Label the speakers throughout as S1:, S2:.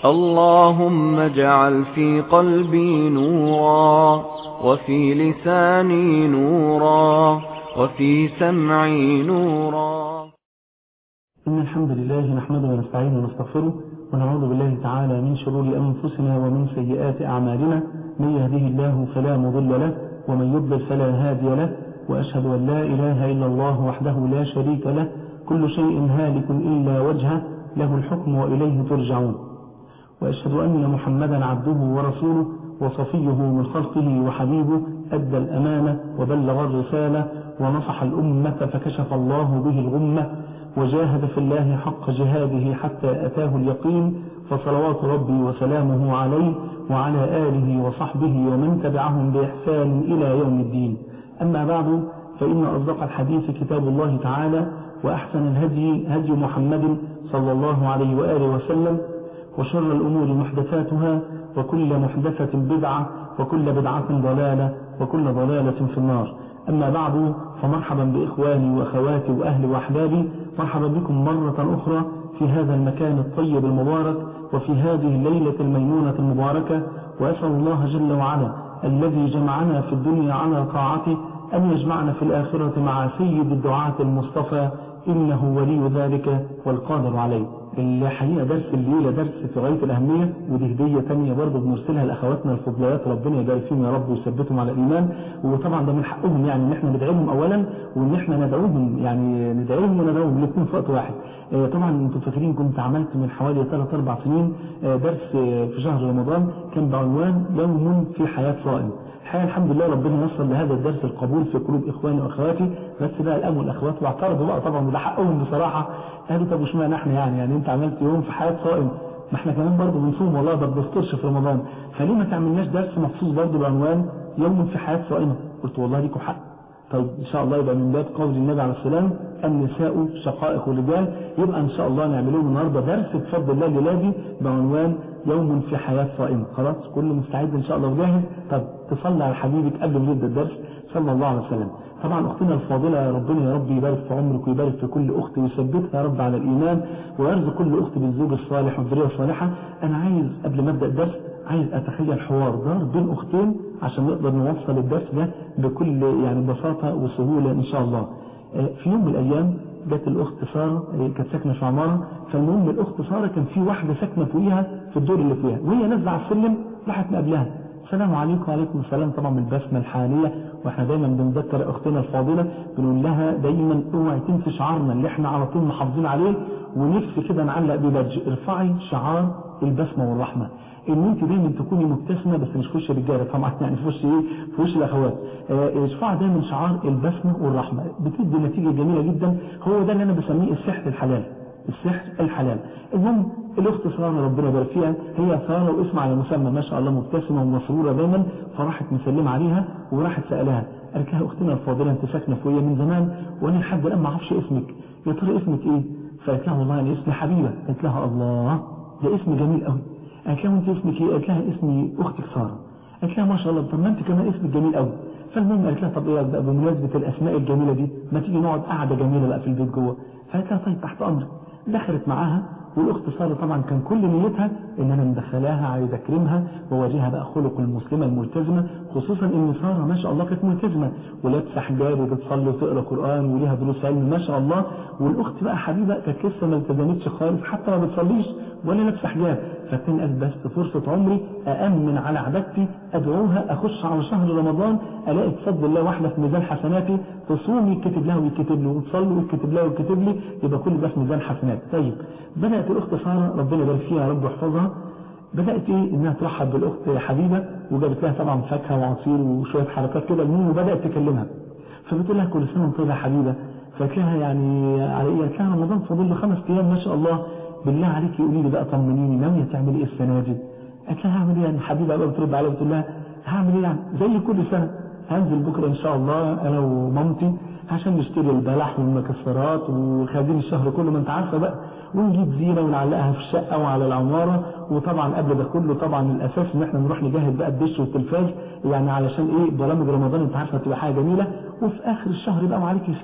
S1: اللهم اجعل في قلبي نورا وفي لساني نورا وفي سمعي نورا
S2: إن الحمد لله نحمده ونستعينه ونستغفره ونعوذ بالله تعالى من شرور أنفسنا ومن سيئات أعمالنا من يهده الله فلا مضل له ومن يضلل فلا هادي له وأشهد أن لا إله إلا الله وحده لا شريك له كل شيء هالك إلا وجهه له الحكم وإليه ترجعون وأشهد أن محمدا عبده ورسوله وصفيه من خلقه وحبيبه أدى الأمانة وبلغ الرسالة ونصح الأمة فكشف الله به الغمة وجاهد في الله حق جهاده حتى أتاه اليقين فصلوات ربي وسلامه عليه وعلى آله وصحبه ومن تبعهم بإحسان إلى يوم الدين أما بعد فإن أصدق الحديث كتاب الله تعالى وأحسن الهدي هدي محمد صلى الله عليه وآله وسلم وشر الأمور محدثاتها وكل محدثة بدعة وكل بدعة ضلالة وكل ضلالة في النار أما بعد فمرحبا بإخواني وأخواتي وأهلي وأحبابي مرحبا بكم مرة أخرى في هذا المكان الطيب المبارك وفي هذه الليلة الميمونة المباركة وأسأل الله جل وعلا الذي جمعنا في الدنيا على طاعته أن يجمعنا في الآخرة مع سيد الدعاة المصطفى إنه ولي ذلك والقادر عليه الحقيقة درس الليلة درس في غاية الأهمية ودي هدية تانية برضه بنرسلها لأخواتنا الفضليات ربنا يبارك فيهم يا رب ويثبتهم على الإيمان وطبعا ده من حقهم يعني إن إحنا ندعيهم أولا وإن إحنا ندعوهم يعني ندعيهم وندعوهم الاثنين في وقت واحد طبعا أنتم فاكرين كنت عملت من حوالي ثلاث أربع سنين درس في شهر رمضان كان بعنوان يوم في حياة صائم الحقيقة الحمد لله ربنا يصل لهذا الدرس القبول في قلوب إخواني وأخواتي بس بقى الأم والأخوات واعترضوا بقى طبعا وده حقهم بصراحة قالوا طب واشمعنى احنا يعني يعني أنت عملت يوم في حياة صائم ما احنا كمان برضه بنصوم والله ده بنفطرش في رمضان فليه ما تعملناش درس مخصوص برضه بعنوان يوم في حياة صائمة قلت والله ليكم حق طيب إن شاء الله يبقى من باب قول النبي عليه السلام النساء شقائق الرجال يبقى إن شاء الله نعمله النهارده درس بفضل الله لله بعنوان يوم في حياة صائم خلاص كله مستعد إن شاء الله وجاهز طب تصلي على حبيبك قبل ما نبدا الدرس صلى الله عليه وسلم طبعا أختنا الفاضلة يا ربنا يا رب يبارك في عمرك ويبارك في كل أخت ويثبتها يا رب على الإيمان ويرزق كل أخت بالزوج الصالح والذرية الصالحة أنا عايز قبل ما أبدأ الدرس عايز أتخيل حوار دار بين أختين عشان نقدر نوصل الدرس ده بكل يعني بساطة وسهولة إن شاء الله في يوم من الأيام جت الأخت سارة كانت ساكنة في عمارة فالمهم الأخت سارة كان في واحدة ساكنة فوقيها في الدور اللي فوقيها وهي نازلة على السلم راحت مقابلها السلام عليكم وعليكم السلام طبعا من البسمة الحالية واحنا دايما بنذكر اختنا الفاضلة بنقول لها دايما اوعي تنسي شعارنا اللي احنا على طول محافظين عليه ونفسي كده نعلق ببادج ارفعي شعار البسمة والرحمة ان انت دايما تكوني مبتسمة بس مش في وش الرجاله طبعا يعني في وش ايه في وش الاخوات ارفعي دايما شعار البسمة والرحمة بتدي نتيجة جميلة جدا هو ده اللي انا بسميه السحر الحلال السحر الحلال المهم الاخت ساره ربنا يبارك فيها هي ساره واسم على مسمى ما شاء الله مبتسمه ومسروره دايما فراحت مسلمه عليها وراحت سالها قالت لها اختنا الفاضله انت ساكنه فوقيا من زمان وانا لحد الان ما اعرفش اسمك يا ترى اسمك ايه فقالت لها والله انا اسمي حبيبه قالت لها الله ده اسم جميل قوي قالت لها وانت اسمك ايه قالت لها اسمي اختك ساره قالت لها ما شاء الله طب ما انت كمان اسمك جميل قوي فالمهم قالت لها طب ايه بقى بمناسبه الاسماء الجميله دي ما تيجي نقعد قعده جميله بقى في البيت جوه فقالت لها طيب تحت امرك دخلت معاها والاخت ساره طبعا كان كل نيتها ان انا مدخلاها عايز اكرمها واوريها بقى خلق المسلمه الملتزمه خصوصا ان ساره ما شاء الله كانت ملتزمه ولابسه حجاب وبتصلي وتقرا قران وليها دروس علم ما شاء الله والاخت بقى حبيبه كانت لسه ما التزمتش خالص حتى ما بتصليش ولا لابسه حجاب فكان قال بس فرصه عمري أأمن على عبادتي أدعوها أخش على شهر رمضان ألاقي بفضل الله واحدة في ميزان حسناتي تصوم يتكتب لها ويتكتب له وتصلي ويتكتب لها ويتكتب لي يبقى كل ده في ميزان حسنات طيب بدأت الأخت سارة ربنا يبارك فيها يا رب يحفظها بدأت إيه إنها ترحب بالأخت حبيبة وجابت لها طبعا فاكهة وعصير وشوية حركات كده المهم وبدأت تكلمها فبتقول لها كل سنة وانت طيبة يا حبيبة فقالت لها يعني على إيه قالت لها رمضان فاضل له خمس أيام ما شاء الله بالله عليك قولي لي بقى طمنيني ناوية تعملي إيه السنة دي قالت لها هعمل ايه يعني حبيبه بقى بترد عليها بتقول لها هعمل ايه يعني زي كل سنه هنزل بكره ان شاء الله انا ومامتي عشان نشتري البلح والمكسرات وخادين الشهر كله ما انت عارفه بقى ونجيب زينه ونعلقها في الشقه وعلى العماره وطبعا قبل ده كله طبعا الاساس ان احنا نروح نجهز بقى الدش والتلفاز يعني علشان ايه برامج رمضان انت عارفه تبقى حاجه جميله وفي اخر الشهر بقى وعليك خير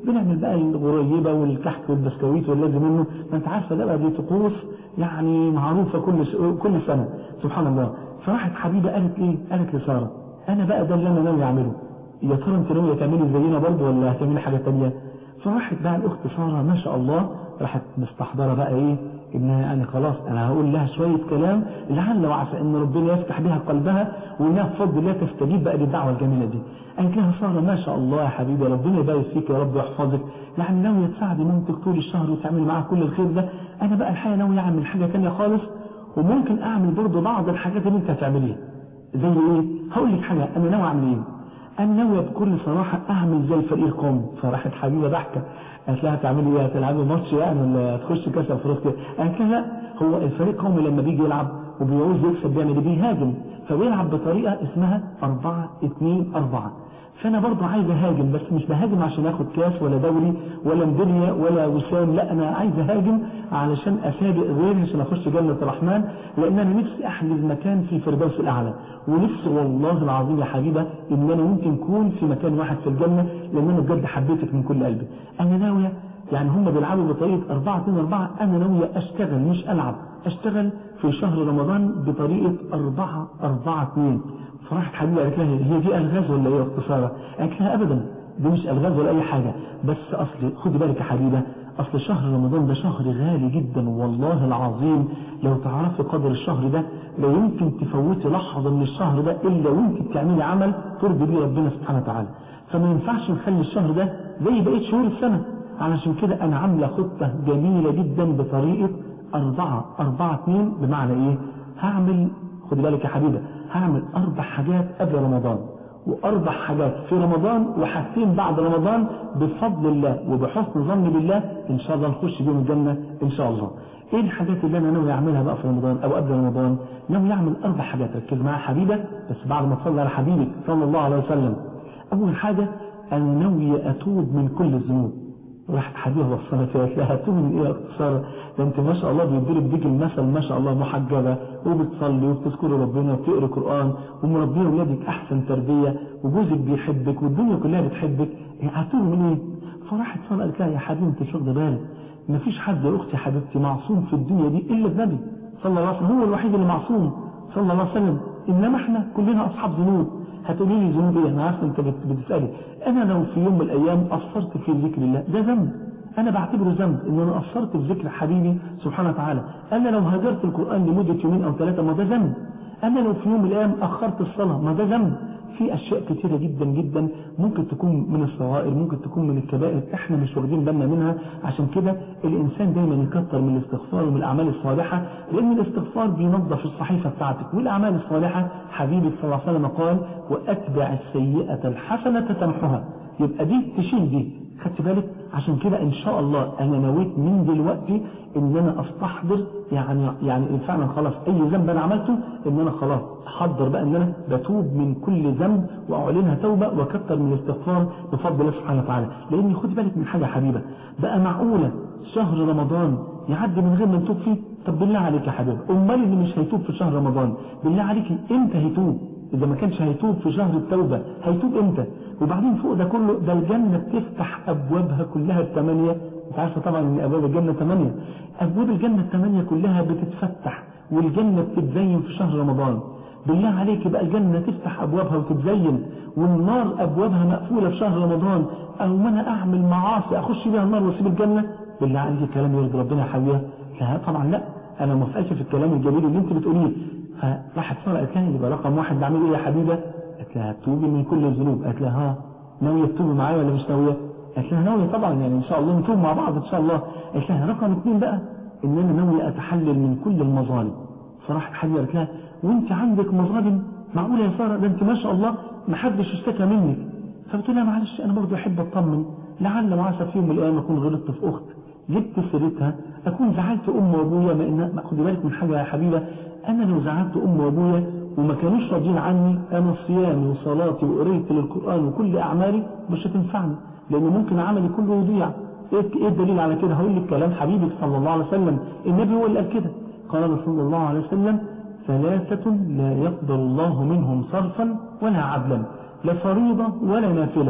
S2: بنعمل بقى الغريبه والكحك والبسكويت واللازم منه ما انت عارفه ده بقى دي طقوس يعني معروفه كل كل سنه سبحان الله فراحت حبيبه قالت ايه؟ قالت لساره انا بقى ده اللي انا ناوي اعمله يا ترى انت ناويه تعملي زينا برضه ولا هتعملي حاجه ثانيه؟ فراحت بقى الاخت ساره ما شاء الله راحت مستحضره بقى ايه؟ انها يعني خلاص انا هقول لها شويه كلام لعل وعسى ان ربنا يفتح بها قلبها وانها بفضل الله تستجيب بقى للدعوه الجميله دي. قالت لها ساره ما شاء الله يا حبيبي ربنا يبارك فيك يا رب ويحفظك يعني ناويه تساعدي مامتك طول الشهر وتعملي معاها كل الخير ده انا بقى الحقيقه ناوي اعمل حاجه ثانيه خالص وممكن اعمل برضه بعض الحاجات اللي انت هتعمليها. زي ايه؟ هقول لك حاجه انا ناوي اعمل ايه؟ انا ناويه بكل صراحه اعمل زي فريق القوم فراحت حبيبه ضحكه قالت لها هتعملي ايه هتلعبي ماتش يعني ولا تخش كاس افريقيا قالت لها لا هو الفريق القومي لما بيجي يلعب وبيعوز يكسب بيعمل ايه بيهاجم فبيلعب بطريقه اسمها 4 2 4 فانا برضه عايز اهاجم بس مش بهاجم عشان اخد كاس ولا دوري ولا ميداليه ولا وسام لا انا عايز اهاجم علشان اسابق غيري عشان اخش جنه الرحمن لان انا نفسي احجز مكان في الفردوس الاعلى ونفسي والله العظيم يا حبيبه ان انا ممكن اكون في مكان واحد في الجنه لان انا بجد حبيتك من كل قلبي انا ناويه يعني هم بيلعبوا بطريقه 4 2 4 انا ناويه اشتغل مش العب اشتغل في شهر رمضان بطريقه 4 4 2 فراحت حبيبه قالت لها هي دي الغاز ولا ايه اختصارها؟ قالت لها ابدا دي مش الغاز ولا اي حاجه بس اصل خدي بالك يا حبيبه اصل شهر رمضان ده شهر غالي جدا والله العظيم لو تعرفي قدر الشهر ده لا يمكن تفوتي لحظه من الشهر ده الا وانت بتعملي عمل ترضي بيه ربنا سبحانه وتعالى فما ينفعش نخلي الشهر ده زي بقيه شهور السنه علشان كده انا عامله خطه جميله جدا بطريقه أربعة أربعة اثنين بمعنى إيه؟ هعمل خد بالك يا حبيبة هعمل أربع حاجات قبل رمضان وأربع حاجات في رمضان وحاجتين بعد رمضان بفضل الله وبحسن ظني بالله إن شاء الله نخش بيهم الجنة إن شاء الله. إيه الحاجات اللي أنا ناوي أعملها بقى في رمضان أو قبل رمضان؟ ناوي أعمل أربع حاجات ركز معايا حبيبة بس بعد ما تصلي على حبيبك صلى الله عليه وسلم. أول حاجة أنا ناوي أتوب من كل الذنوب. راحت حبيبه وصلت قالت لها تؤمن من ايه اختصار ده انت ما شاء الله بيديلك بيجي المثل ما شاء الله محجبه وبتصلي وبتذكري ربنا وبتقري قران ومربيه ولادك احسن تربيه وجوزك بيحبك والدنيا كلها بتحبك هتؤمن من ايه؟ فراحت صلى قالت لها يا حبيبي انت مش واخده بالك ما فيش حد يا اختي حبيبتي معصوم في الدنيا دي الا النبي صلى الله عليه وسلم هو الوحيد اللي معصوم صلى الله عليه وسلم انما احنا كلنا اصحاب ذنوب هتقولي لي ذنوب ايه انا عارف انت بتسالي انا لو في يوم من الايام قصرت في ذكر الله ده ذنب انا بعتبره ذنب ان انا قصرت في ذكر حبيبي سبحانه وتعالى انا لو هاجرت القران لمده يومين او ثلاثه ما ده ذنب انا لو في يوم من الايام اخرت الصلاه ما ده ذنب في اشياء كثيره جدا جدا ممكن تكون من الصغائر ممكن تكون من الكبائر احنا مش واخدين بالنا منها عشان كده الانسان دايما يكتر من الاستغفار ومن الاعمال الصالحه لان الاستغفار بينظف الصحيفه بتاعتك والاعمال الصالحه حبيبي صلى الله عليه وسلم قال واتبع السيئه الحسنه تمحها يبقى دي تشيل دي خدت بالك عشان كده ان شاء الله انا نويت من دلوقتي ان انا استحضر يعني يعني فعلا خلاص اي ذنب انا عملته ان انا خلاص احضر بقى ان انا بتوب من كل ذنب واعلنها توبه واكثر من الاستغفار بفضل الله سبحانه وتعالى لان خد بالك من حاجه حبيبه بقى معقوله شهر رمضان يعدي من غير ما نتوب فيه طب بالله عليك يا حبيبي امال اللي مش هيتوب في شهر رمضان بالله عليك امتى هيتوب إذا ما كانش هيتوب في شهر التوبة هيتوب إمتى وبعدين فوق ده كله ده الجنة بتفتح أبوابها كلها الثمانية أنت عارفة طبعا إن أبواب الجنة ثمانية أبواب الجنة الثمانية كلها بتتفتح والجنة بتتزين في شهر رمضان بالله عليك بقى الجنة تفتح أبوابها وتتزين والنار أبوابها مقفولة في شهر رمضان أو ما أنا أعمل معاصي أخش بيها النار وأسيب الجنة بالله عليك الكلام يرضي ربنا يا حبيبي لا طبعا لا أنا ما في الكلام الجميل اللي أنت بتقوليه فراحت ساره قالت لها يبقى رقم واحد بعمل ايه يا حبيبه؟ قالت لها توبي من كل الذنوب قالت لها ها ناويه تتوبي معايا ولا مش ناويه؟ قالت لها ناويه طبعا يعني ان شاء الله نتوب مع بعض ان شاء الله قالت لها رقم اثنين بقى ان انا ناويه اتحلل من كل المظالم فراحت حبيبه قالت لها وانت عندك مظالم معقوله يا ساره ده انت ما شاء الله ما حدش اشتكى منك فبتقول لها معلش انا برضه احب اطمن لعل وعسى في يوم من الايام اكون غلطت في اخت جبت سيرتها اكون زعلت ام وابويا ما ان خدي بالك من حاجه يا حبيبه انا لو زعلت ام وابويا وما كانوش راضيين عني انا صيامي وصلاتي وقرايتي للقران وكل اعمالي مش هتنفعني لان ممكن عملي كله يضيع ايه الدليل على كده هقول لك كلام حبيبك صلى الله عليه وسلم النبي هو اللي قال كده قال صلى الله عليه وسلم ثلاثة لا يقدر الله منهم صرفا ولا عدلا لا فريضة ولا نافلة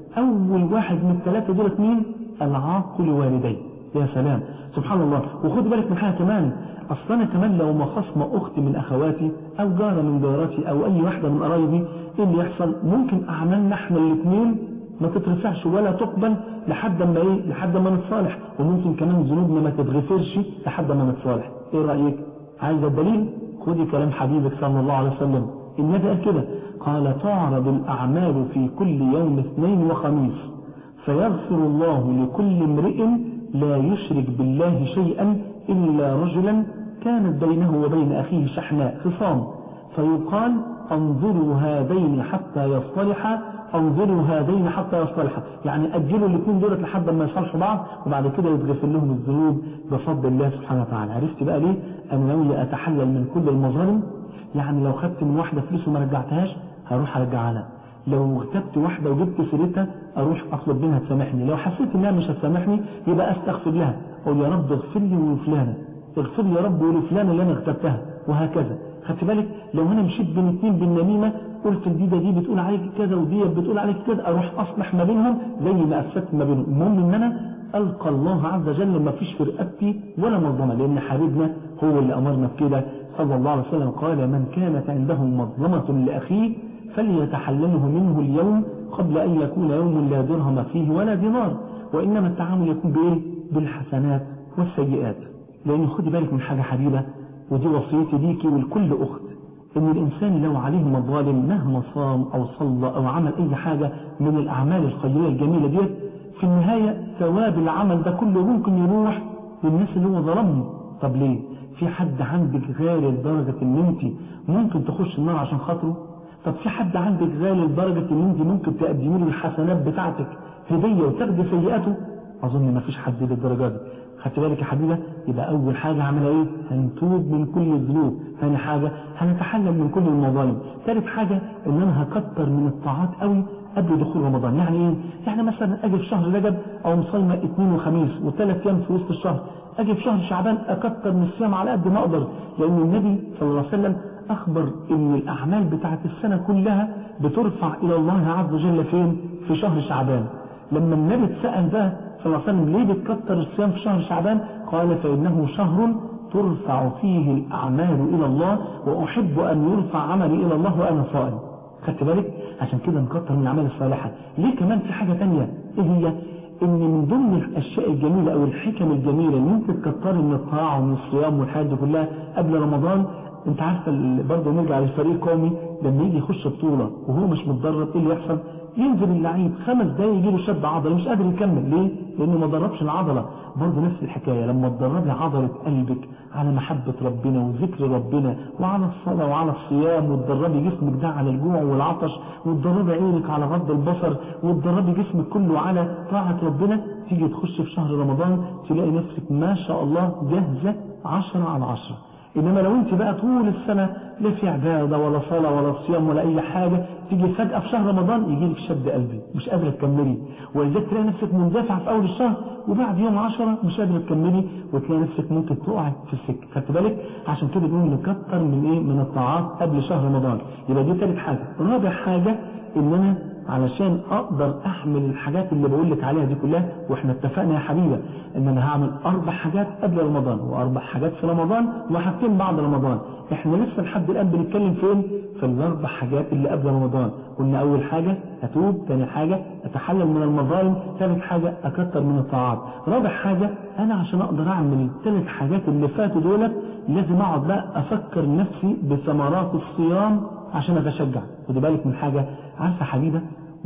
S2: اول واحد من الثلاثه دولت مين العاق لوالديه يا سلام سبحان الله وخد بالك من حاجه كمان اصلا انا كمان لو ما خصم اختي من اخواتي او جاره من جاراتي او اي واحده من قرايبي ايه اللي يحصل ممكن اعمالنا احنا الاثنين ما تترفعش ولا تقبل لحد ما ايه لحد ما نتصالح وممكن كمان ذنوبنا ما تتغفرش لحد ما نتصالح ايه رايك عايز الدليل خدي كلام حبيبك صلى الله عليه وسلم النبي قال كده قال تعرض الاعمال في كل يوم اثنين وخميس فيغفر الله لكل امرئ لا يشرك بالله شيئا إلا رجلا كانت بينه وبين أخيه شحناء خصام فيقال انظروا هذين حتى يصطلحا انظروا هذين حتى يصطلحا يعني أجلوا الاثنين دولت لحد ما يصالحوا بعض وبعد كده يتغفر لهم الذنوب بفضل الله سبحانه وتعالى عرفت بقى ليه أنا ناوي أتحلل من كل المظالم يعني لو خدت من واحدة فلوس وما رجعتهاش هروح أرجعها لها لو اغتبت واحدة وجبت سيرتها اروح اطلب منها تسامحني لو حسيت انها مش هتسامحني يبقى استغفر لها اقول يا رب اغفر لي ولفلانة اغفر لي يا رب ولفلانة اللي انا اغتبتها وهكذا خدت بالك لو انا مشيت بين اتنين بالنميمة قلت الجديدة دي بتقول عليك كذا ودي بتقول عليك كذا اروح اصلح ما بينهم زي ما افسدت ما بينهم المهم ان انا القى الله عز وجل ما فيش في رقبتي ولا مظلمة لان حبيبنا هو اللي امرنا بكده صلى الله عليه وسلم قال من كانت عنده مظلمة لاخيه فليتحلله منه اليوم قبل أن يكون يوم لا درهم فيه ولا دينار وإنما التعامل يكون بإيه؟ بالحسنات والسيئات لأن خدي بالك من حاجة حبيبة ودي وصيتي ليكي ولكل أخت إن الإنسان لو عليه مظالم مهما صام أو صلى أو عمل أي حاجة من الأعمال الخيرية الجميلة ديت في النهاية ثواب العمل ده كله ممكن يروح للناس اللي هو ظلمهم طب ليه؟ في حد عندك غالي لدرجة إن أنت ممكن تخش النار عشان خاطره طب في حد عندك غالي لدرجة ان انت ممكن تقدمي له الحسنات بتاعتك هدية وتاخدي سيئاته اظن ما فيش حد للدرجة دي خدت بالك يا حبيبة يبقى اول حاجة هعملها ايه هنتوب من كل الذنوب ثاني حاجة هنتحلل من كل المظالم ثالث حاجة ان انا هكتر من الطاعات قوي قبل دخول رمضان يعني ايه يعني مثلا اجي في شهر رجب او مصلمة اثنين وخميس وثلاث ايام في وسط الشهر اجي في شهر شعبان اكتر من الصيام على قد ما اقدر لان النبي صلى الله عليه وسلم أخبر إن الأعمال بتاعت السنة كلها بترفع إلى الله عز وجل فين؟ في شهر شعبان لما النبي اتسأل ده صلى الله عليه وسلم ليه بتكتر الصيام في شهر شعبان؟ قال فإنه شهر ترفع فيه الأعمال إلى الله وأحب أن يرفع عملي إلى الله وأنا صائم خدت بالك؟ عشان كده نكتر من الأعمال الصالحة ليه كمان في حاجة تانية إيه هي؟ ان من ضمن الاشياء الجميلة او الحكم الجميلة ان انت تكتري من الطاعة ومن الصيام والحاجات دي كلها قبل رمضان انت عارفه برضه نرجع للفريق القومي لما يجي يخش بطوله وهو مش متدرب ايه اللي يحصل ينزل اللعيب خمس دقايق يجي له شد عضله مش قادر يكمل ليه لانه ما دربش العضله برضه نفس الحكايه لما تدربي عضله قلبك على محبه ربنا وذكر ربنا وعلى الصلاه وعلى الصيام وتدربي جسمك ده على الجوع والعطش وتدربي عينك على غض البصر وتدربي جسمك كله على طاعه ربنا تيجي تخش في شهر رمضان تلاقي نفسك ما شاء الله جاهزه عشرة على عشرة إنما لو أنت بقى طول السنة لا في عبادة ولا صلاة ولا صيام ولا أي حاجة تيجي فجأة في شهر رمضان يجي لك شد قلبي مش قادرة تكملي ولذلك تلاقي نفسك مندفعة في أول الشهر وبعد يوم عشرة مش قادرة تكملي وتلاقي نفسك ممكن تقع في السكة خدت بالك عشان كده بنقول نكتر من إيه من الطاعات قبل شهر رمضان يبقى دي ثالث حاجة رابع حاجة إن أنا علشان اقدر احمل الحاجات اللي بقول لك عليها دي كلها واحنا اتفقنا يا حبيبه ان انا هعمل اربع حاجات قبل رمضان واربع حاجات في رمضان وحاجتين بعد رمضان احنا لسه لحد الان بنتكلم فين في الاربع حاجات اللي قبل رمضان قلنا اول حاجه اتوب ثاني حاجه اتحلل من المظالم ثالث حاجه اكتر من الطاعات رابع حاجه انا عشان اقدر اعمل الثلاث حاجات اللي فاتوا دولت لازم اقعد بقى افكر نفسي بثمرات الصيام عشان اتشجع خدي بالك من حاجه عارفه حبيبه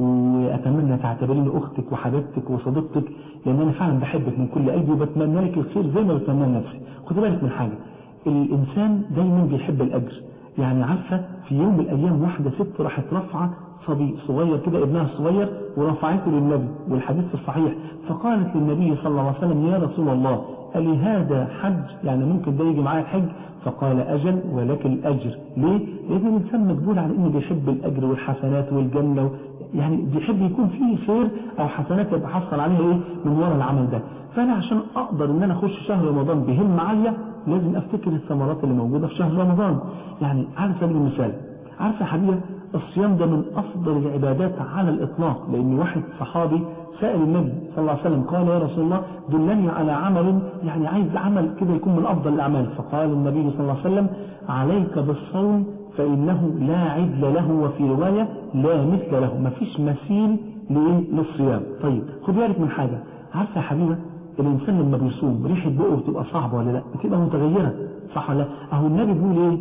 S2: واتمنى تعتبريني اختك وحبيبتك وصديقتك لان انا فعلا بحبك من كل قلبي وبتمنى لك الخير زي ما بتمنى لنفسي خدي بالك من حاجه الانسان دايما بيحب الاجر يعني عارفه في يوم من الايام واحده ست راحت رافعه صبي صغير كده ابنها الصغير ورفعته للنبي والحديث الصحيح فقالت للنبي صلى الله عليه وسلم يا رسول الله ألي هذا حج يعني ممكن ده يجي معايا الحج فقال أجل ولك الأجر ليه؟ لأن الإنسان مجبول على إنه بيحب الأجر والحسنات والجنة يعني بيحب يكون فيه خير أو حسنات يبقى حصل عليها إيه من وراء العمل ده فأنا عشان أقدر إن أنا أخش شهر رمضان بهم معايا لازم أفتكر الثمرات اللي موجودة في شهر رمضان يعني على سبيل المثال عارفة يا حبيبة الصيام ده من أفضل العبادات على الإطلاق لأن واحد صحابي سأل النبي صلى الله عليه وسلم قال يا رسول الله دلني على عمل يعني عايز عمل كده يكون من أفضل الأعمال فقال النبي صلى الله عليه وسلم عليك بالصوم فإنه لا عدل له وفي رواية لا مثل له ما فيش مثيل للصيام طيب خد بالك من حاجة عارفة يا حبيبة الإنسان لما بيصوم ريحة بقه بتبقى صعبة ولا لا بتبقى متغيرة صح ولا لا أهو النبي بيقول إيه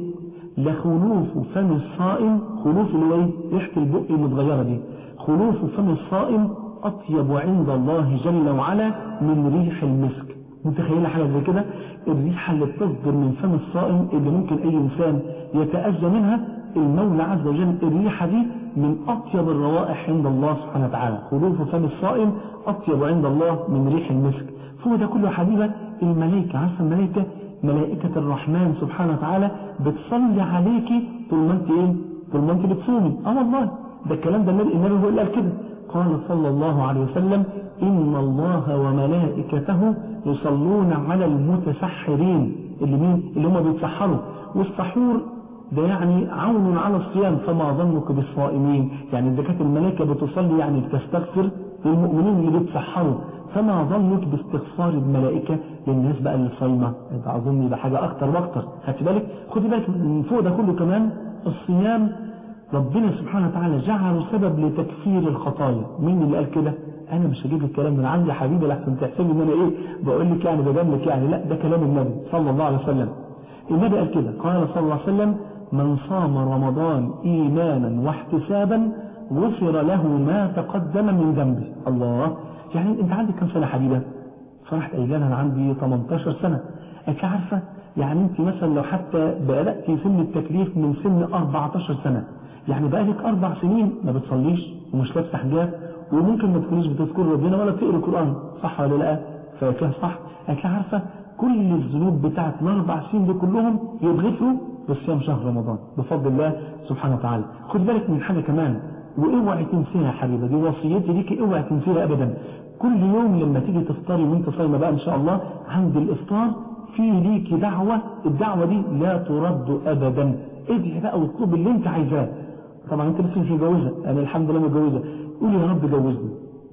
S2: لخلوف فم الصائم خلوف اللي هو ايه ريحة البق المتغيرة دي خلوف فم الصائم أطيب عند الله جل وعلا من ريح المسك متخيلة حاجة زي كده الريحة اللي بتصدر من فم الصائم اللي ممكن أي إنسان يتأذى منها المولى عز وجل الريحة دي من أطيب الروائح عند الله سبحانه وتعالى خلوف فم الصائم أطيب عند الله من ريح المسك فهو ده كله حبيبة الملائكة عارفة الملائكة ملائكة الرحمن سبحانه وتعالى بتصلي عليكي طول ما انت ايه طول ما انت بتصومي اه والله ده الكلام ده النبي النبي هو اللي قال كده قال صلى الله عليه وسلم إن الله وملائكته يصلون على المتسحرين اللي مين اللي هم بيتسحروا والسحور ده يعني عون على الصيام فما ظنك بالصائمين يعني إذا كانت الملائكة بتصلي يعني بتستغفر للمؤمنين اللي بيتسحروا فما ظنك باستغفار الملائكة للناس بقى اللي صايمة انت اظن ده حاجة اكتر واكتر خدت بالك خدي بالك من فوق ده كله كمان الصيام ربنا سبحانه وتعالى جعله سبب لتكفير الخطايا مين اللي قال كده انا مش هجيب الكلام من عندي يا حبيبي لحسن تحسبي ان انا ايه بقول لك يعني بدمك يعني لا ده كلام النبي صلى الله عليه وسلم النبي قال كده قال صلى الله عليه وسلم من صام رمضان ايمانا واحتسابا غفر له ما تقدم من ذنبه الله يعني انت عندك كم سنة حبيبة فرحت قايله انا عندي 18 سنة انت عارفة يعني انت مثلا لو حتى بدأتي سن التكليف من سن 14 سنة يعني بقالك اربع سنين ما بتصليش ومش لابسه حجاب وممكن ما تكونيش بتذكر ربنا ولا بتقري القرآن صح ولا لا فكده صح انت عارفة كل الذنوب بتاعت الاربع سنين دي كلهم يتغفروا بصيام شهر رمضان بفضل الله سبحانه وتعالى خد بالك من حاجة كمان واوعي تنسيها يا حبيبه دي وصيتي ليكي اوعي تنسيها ابدا كل يوم لما تيجي تفطري وانت صايمه بقى ان شاء الله عند الافطار في ليكي دعوه الدعوه دي لا ترد ابدا ادعي بقى واطلب اللي انت عايزاه طبعا انت لسه مش متجوزه انا الحمد لله متجوزه قولي يا رب جوزني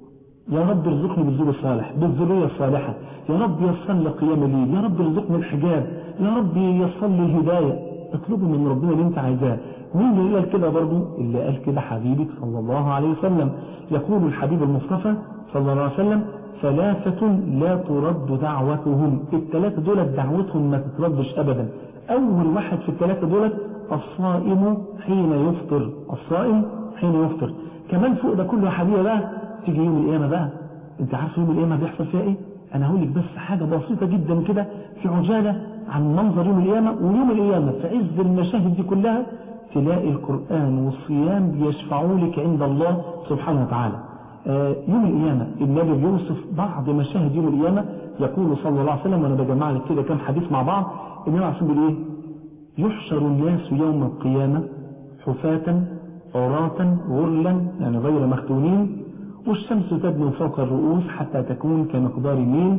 S2: يا رب ارزقني بالزوج الصالح بالذريه الصالحه يا رب يسر لي قيام الليل يا رب ارزقني الحجاب يا رب يسر لي الهدايه اطلبي من ربنا اللي انت عايزاه مين اللي قال كده برضه اللي قال كده حبيبك صلى الله عليه وسلم يقول الحبيب المصطفى صلى الله عليه وسلم ثلاثة لا ترد دعوتهم الثلاثة دولت دعوتهم ما تتردش أبدا أول واحد في الثلاثة دولت الصائم حين يفطر الصائم حين يفطر كمان فوق ده كله يا حبيبي بقى تيجي يوم القيامة بقى انت عارف يوم القيامة بيحصل فيها ايه انا هقول لك بس حاجة بسيطة جدا كده في عجالة عن منظر يوم القيامة ويوم القيامة في عز المشاهد دي كلها تلاقي القرآن والصيام بيشفعوا لك عند الله سبحانه وتعالى آه يوم القيامة النبي بيوصف بعض مشاهد يوم القيامة يقول صلى الله عليه وسلم وانا بجمع لك كده كام حديث مع بعض النبي عليه الصلاة ايه يحشر الناس يوم القيامة حفاة عراة غرلا يعني غير مختونين والشمس تدنو فوق الرؤوس حتى تكون كمقدار ميل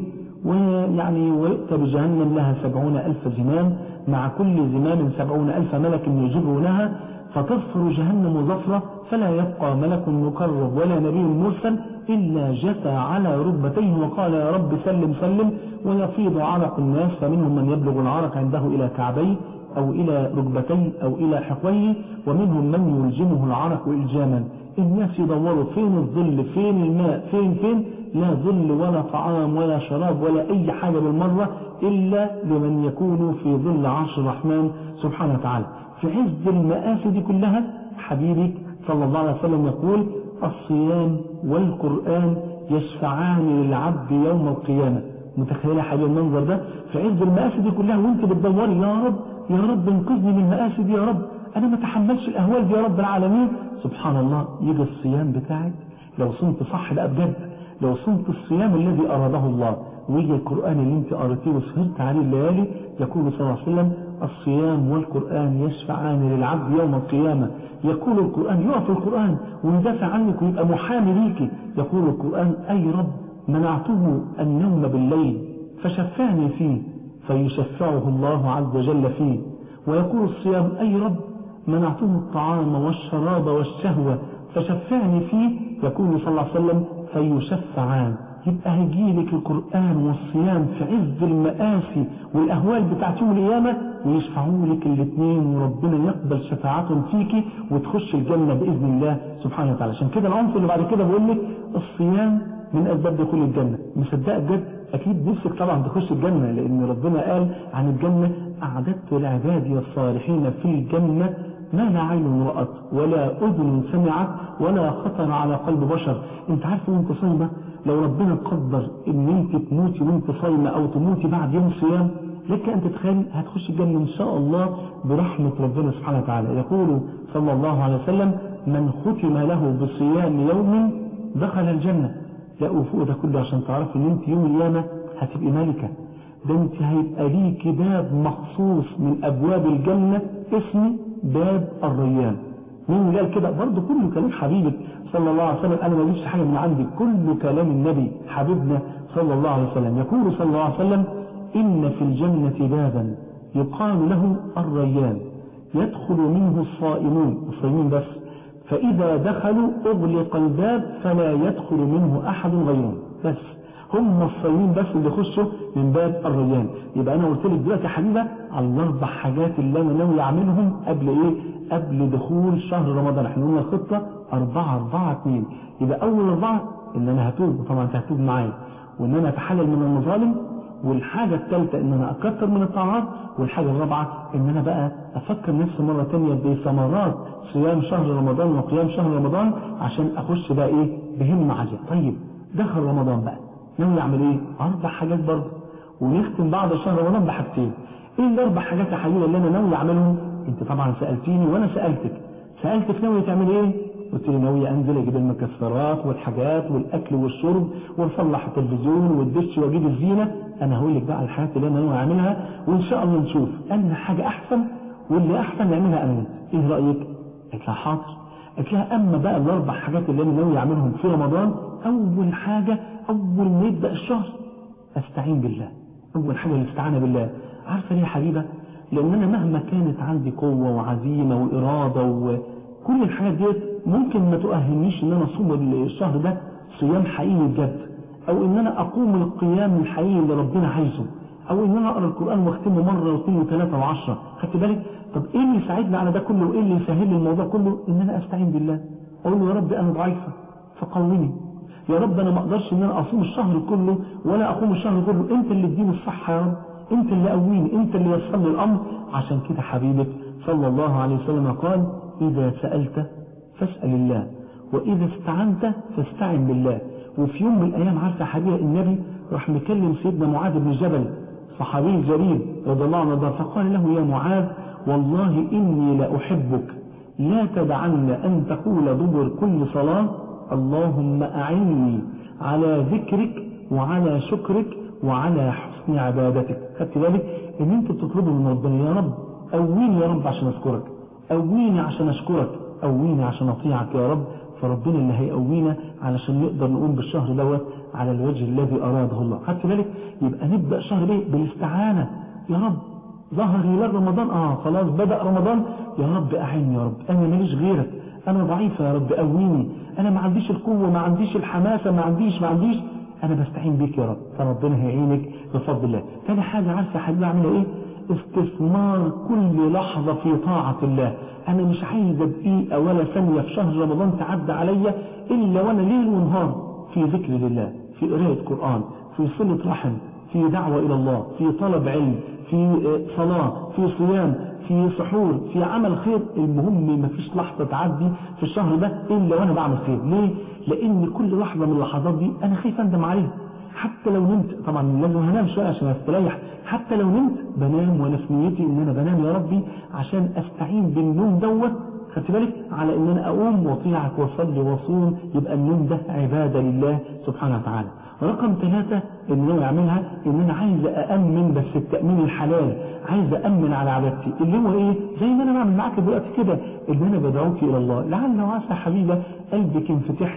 S2: ويعني ويؤتى بجهنم لها سبعون ألف زمام مع كل زمام سبعون ألف ملك يجرونها فتظفر جهنم ظفرة فلا يبقى ملك مقرب ولا نبي مرسل إلا جثى على ركبتيه وقال يا رب سلم سلم ويفيض عرق الناس فمنهم من يبلغ العرق عنده إلى كعبيه أو إلى ركبتيه أو إلى حقويه ومنهم من يلجمه العرق إلجاما الناس يدوروا فين الظل فين الماء فين فين لا ظل ولا طعام ولا شراب ولا أي حاجة بالمرة إلا لمن يكون في ظل عرش الرحمن سبحانه وتعالى في عز المآسي دي كلها حبيبي صلى الله عليه وسلم يقول الصيام والقرآن يشفعان للعبد يوم القيامة متخيلة حبيب المنظر ده في عز المآسي دي كلها وانت بتدوري يا رب يا رب انقذني من المآسي دي يا رب انا ما تحملش الاهوال دي يا رب العالمين سبحان الله يجي الصيام بتاعك لو صمت صح بقى بجد لو صمت الصيام الذي أراده الله ويجي القرآن اللي انت قرأتيه وسهرت عليه الليالي يقول صلى الله عليه وسلم الصيام والقرآن يشفعان للعبد يوم القيامة يقول القرآن يقف القرآن ويدافع عنك ويبقى محامي ليك يقول القرآن أي رب منعته النوم بالليل فشفعني فيه فيشفعه الله عز وجل فيه ويقول الصيام أي رب منعته الطعام والشراب والشهوة فشفعني فيه يقول صلى الله عليه وسلم فيشفعان يبقى هيجيلك القرآن والصيام في عز المآسي والأهوال بتاعت يوم القيامة ويشفعوا لك الاثنين وربنا يقبل شفاعتهم فيكي وتخش الجنة بإذن الله سبحانه وتعالى عشان كده العنصر اللي بعد كده بقول لك الصيام من أسباب دخول الجنة مصدقة بجد أكيد نفسك طبعا تخش الجنة لأن ربنا قال عن الجنة أعددت لعبادي الصالحين في الجنة ما لا عين رأت ولا أذن سمعت ولا خطر على قلب بشر انت عارف وانت صايمة لو ربنا قدر ان انت تموتي وانت صايمة او تموتي بعد يوم صيام لك ان تتخيل هتخش الجنة ان شاء الله برحمة ربنا سبحانه وتعالى يقول صلى الله عليه وسلم من ختم له بصيام يوم دخل الجنة لا وفوق ده كله عشان تعرف ان انت يوم القيامة هتبقي ملكة ده انت هيبقى ليك باب مخصوص من ابواب الجنة اسمه باب الريان مين قال كده برضه كله كلام حبيبك صلى الله عليه وسلم انا ما جبتش حاجه من عندي كله كلام النبي حبيبنا صلى الله عليه وسلم يقول صلى الله عليه وسلم ان في الجنه بابا يقال له الريان يدخل منه الصائمون الصائمين بس فاذا دخلوا اغلق الباب فلا يدخل منه احد غيرهم بس هم الصايمين بس اللي يخشوا من باب الريان يبقى انا قلت لك دلوقتي يا حبيبه على الاربع حاجات اللي انا ناوي اعملهم قبل ايه قبل دخول شهر رمضان احنا قلنا الخطه أربعة أربعة اثنين يبقى أول أربعة إن أنا هتوب طبعا أنت هتوب معايا وإن أنا أتحلل من المظالم والحاجة الثالثة إن أنا أكثر من الطاعات والحاجة الرابعة إن أنا بقى أفكر نفسي مرة تانية بثمرات صيام شهر رمضان وقيام شهر رمضان عشان أخش بقى إيه بهمة عالية طيب دخل رمضان بقى ناوي أعمل إيه؟ أربع حاجات برضه ونختم بعد شهر رمضان بحاجتين إيه الأربع حاجات يا حبيبي اللي أنا ناوي أعملهم؟ أنت طبعا سألتيني وأنا سألتك سألتك ناوي تعمل إيه؟ قلت لي ناوي انزل اجيب المكسرات والحاجات والاكل والشرب ونصلح التلفزيون والدش واجيب الزينه انا هقول لك بقى الحاجات اللي انا ناوي اعملها وان شاء الله نشوف ان حاجه احسن واللي احسن نعملها انا وانت ايه رايك؟ قلت لها حاضر قلت لها اما بقى الاربع حاجات اللي انا ناوي اعملهم في رمضان اول حاجه اول ما يبدا الشهر استعين بالله اول حاجه الاستعانه بالله عارفه ليه يا حبيبه؟ لان انا مهما كانت عندي قوه وعزيمه واراده وكل الحاجات ديت ممكن ما تؤهلنيش ان انا اصوم الشهر ده صيام حقيقي بجد او ان انا اقوم القيام الحقيقي اللي ربنا عايزه او ان انا اقرا القران واختمه مره واثنين وثلاثه وعشره خدت بالك طب ايه اللي يساعدني على ده كله وايه اللي يسهل لي الموضوع كله ان انا استعين بالله اقول له يا رب انا ضعيفه فقومني يا رب انا ما اقدرش ان انا اصوم الشهر كله ولا اقوم الشهر كله انت اللي اديني الصحه يا رب انت اللي قويني انت اللي يسر لي الامر عشان كده حبيبك صلى الله عليه وسلم قال اذا سالت فاسأل الله وإذا استعنت فاستعن بالله وفي يوم من الأيام عارفة حبيبة النبي راح مكلم سيدنا معاذ بن جبل صحابي جليل رضي الله عنه فقال له يا معاذ والله إني لأحبك لا تدعن أن تقول دبر كل صلاة اللهم أعني على ذكرك وعلى شكرك وعلى حسن عبادتك خدت بالك ان انت بتطلبه من ربنا يا رب قويني يا رب عشان اذكرك قويني عشان اشكرك قوينا عشان اطيعك يا رب فربنا اللي هيقوينا علشان نقدر نقوم بالشهر دوت على الوجه الذي اراده الله خدت بالك يبقى نبدا شهر ايه بالاستعانه يا رب ظهر هلال رمضان اه خلاص بدا رمضان يا رب اعني يا رب انا ماليش غيرك انا ضعيفه يا رب قويني انا ما عنديش القوه ما عنديش الحماسه ما عنديش ما عنديش انا بستعين بيك يا رب فربنا هيعينك بفضل الله تاني حاجه عارفه يا حبيبي اعملها ايه استثمار كل لحظة في طاعة الله أنا مش عايز دقيقة ولا ثانية في شهر رمضان تعدى عليا إلا وأنا ليل ونهار في ذكر لله في قراءة قرآن في صلة رحم في دعوة إلى الله في طلب علم في صلاة في صيام في سحور في عمل خير المهم ما فيش لحظة تعدي في الشهر ده إلا وأنا بعمل خير ليه؟ لأن كل لحظة من اللحظات دي أنا خايف أندم عليها حتى لو نمت طبعا لازم هنام شوية عشان استريح حتى لو نمت بنام وانا في نيتي ان انا بنام يا ربي عشان استعين بالنوم دوت خدت بالك على ان انا اقوم واطيعك واصلي واصوم يبقى النوم ده عباده لله سبحانه وتعالى رقم ثلاثة اللي انا اعملها ان انا عايز أأمن بس التأمين الحلال عايز أأمن على عبادتي اللي هو ايه زي ما انا بعمل معاك دلوقتي كده ان انا بدعوك الى الله لعل وعسى حبيبة قلبك ينفتح لي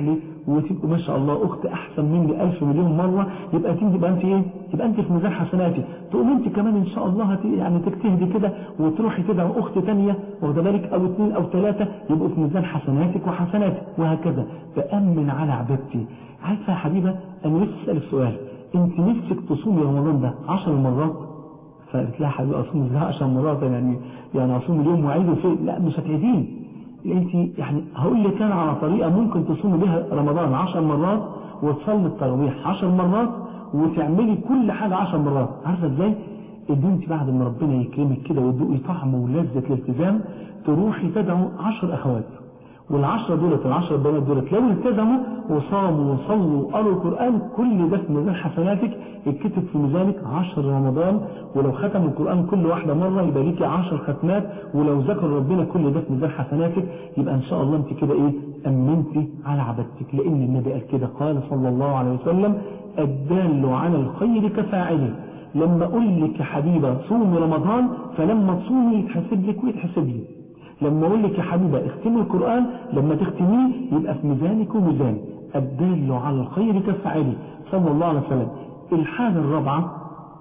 S2: وتبقى ما شاء الله اخت احسن مني ألف مليون مرة يبقى انت يبقى انت ايه يبقى انت في ميزان حسناتي تقوم انت كمان ان شاء الله هت يعني تجتهدي كده وتروحي كده اخت تانية واخده بالك او اثنين او ثلاثة يبقوا في ميزان حسناتك وحسناتي وهكذا فامن على عبادتي عارفه يا حبيبه انا نفسي اسالك سؤال انت نفسك تصومي رمضان ده 10 مرات فقالت لها حبيبي اصوم ازاي 10 مرات يعني يعني اصوم اليوم واعيده فين لا مش هتعيدين انت يعني هقول لك انا على طريقه ممكن تصومي بها رمضان 10 مرات وتصلي التراويح 10 مرات وتعملي كل حاجه 10 مرات عارفه ازاي ان انت بعد ما ربنا يكرمك كده وتذوقي طعم ولذه الالتزام تروحي تدعو 10 اخوات والعشرة دولت العشرة بنات دولت لو التزموا وصاموا وصلوا وقروا القرآن كل ده في ميزان حسناتك يتكتب في ميزانك عشر رمضان ولو ختموا القرآن كل واحدة مرة يبقى ليكي عشر ختمات ولو ذكر ربنا كل ده في ميزان حسناتك يبقى إن شاء الله أنت كده إيه أمنتي على عبادتك لأن النبي قال كده قال صلى الله عليه وسلم الدال على الخير كفاعله لما أقول لك يا حبيبة صومي رمضان فلما تصومي يتحسب لك ويتحسب لي لما اقول لك يا حبيبه اختمي القرآن لما تختميه يبقى في ميزانك وميزاني الدال على الخير كفاعله صلى الله عليه وسلم الحاجة الرابعة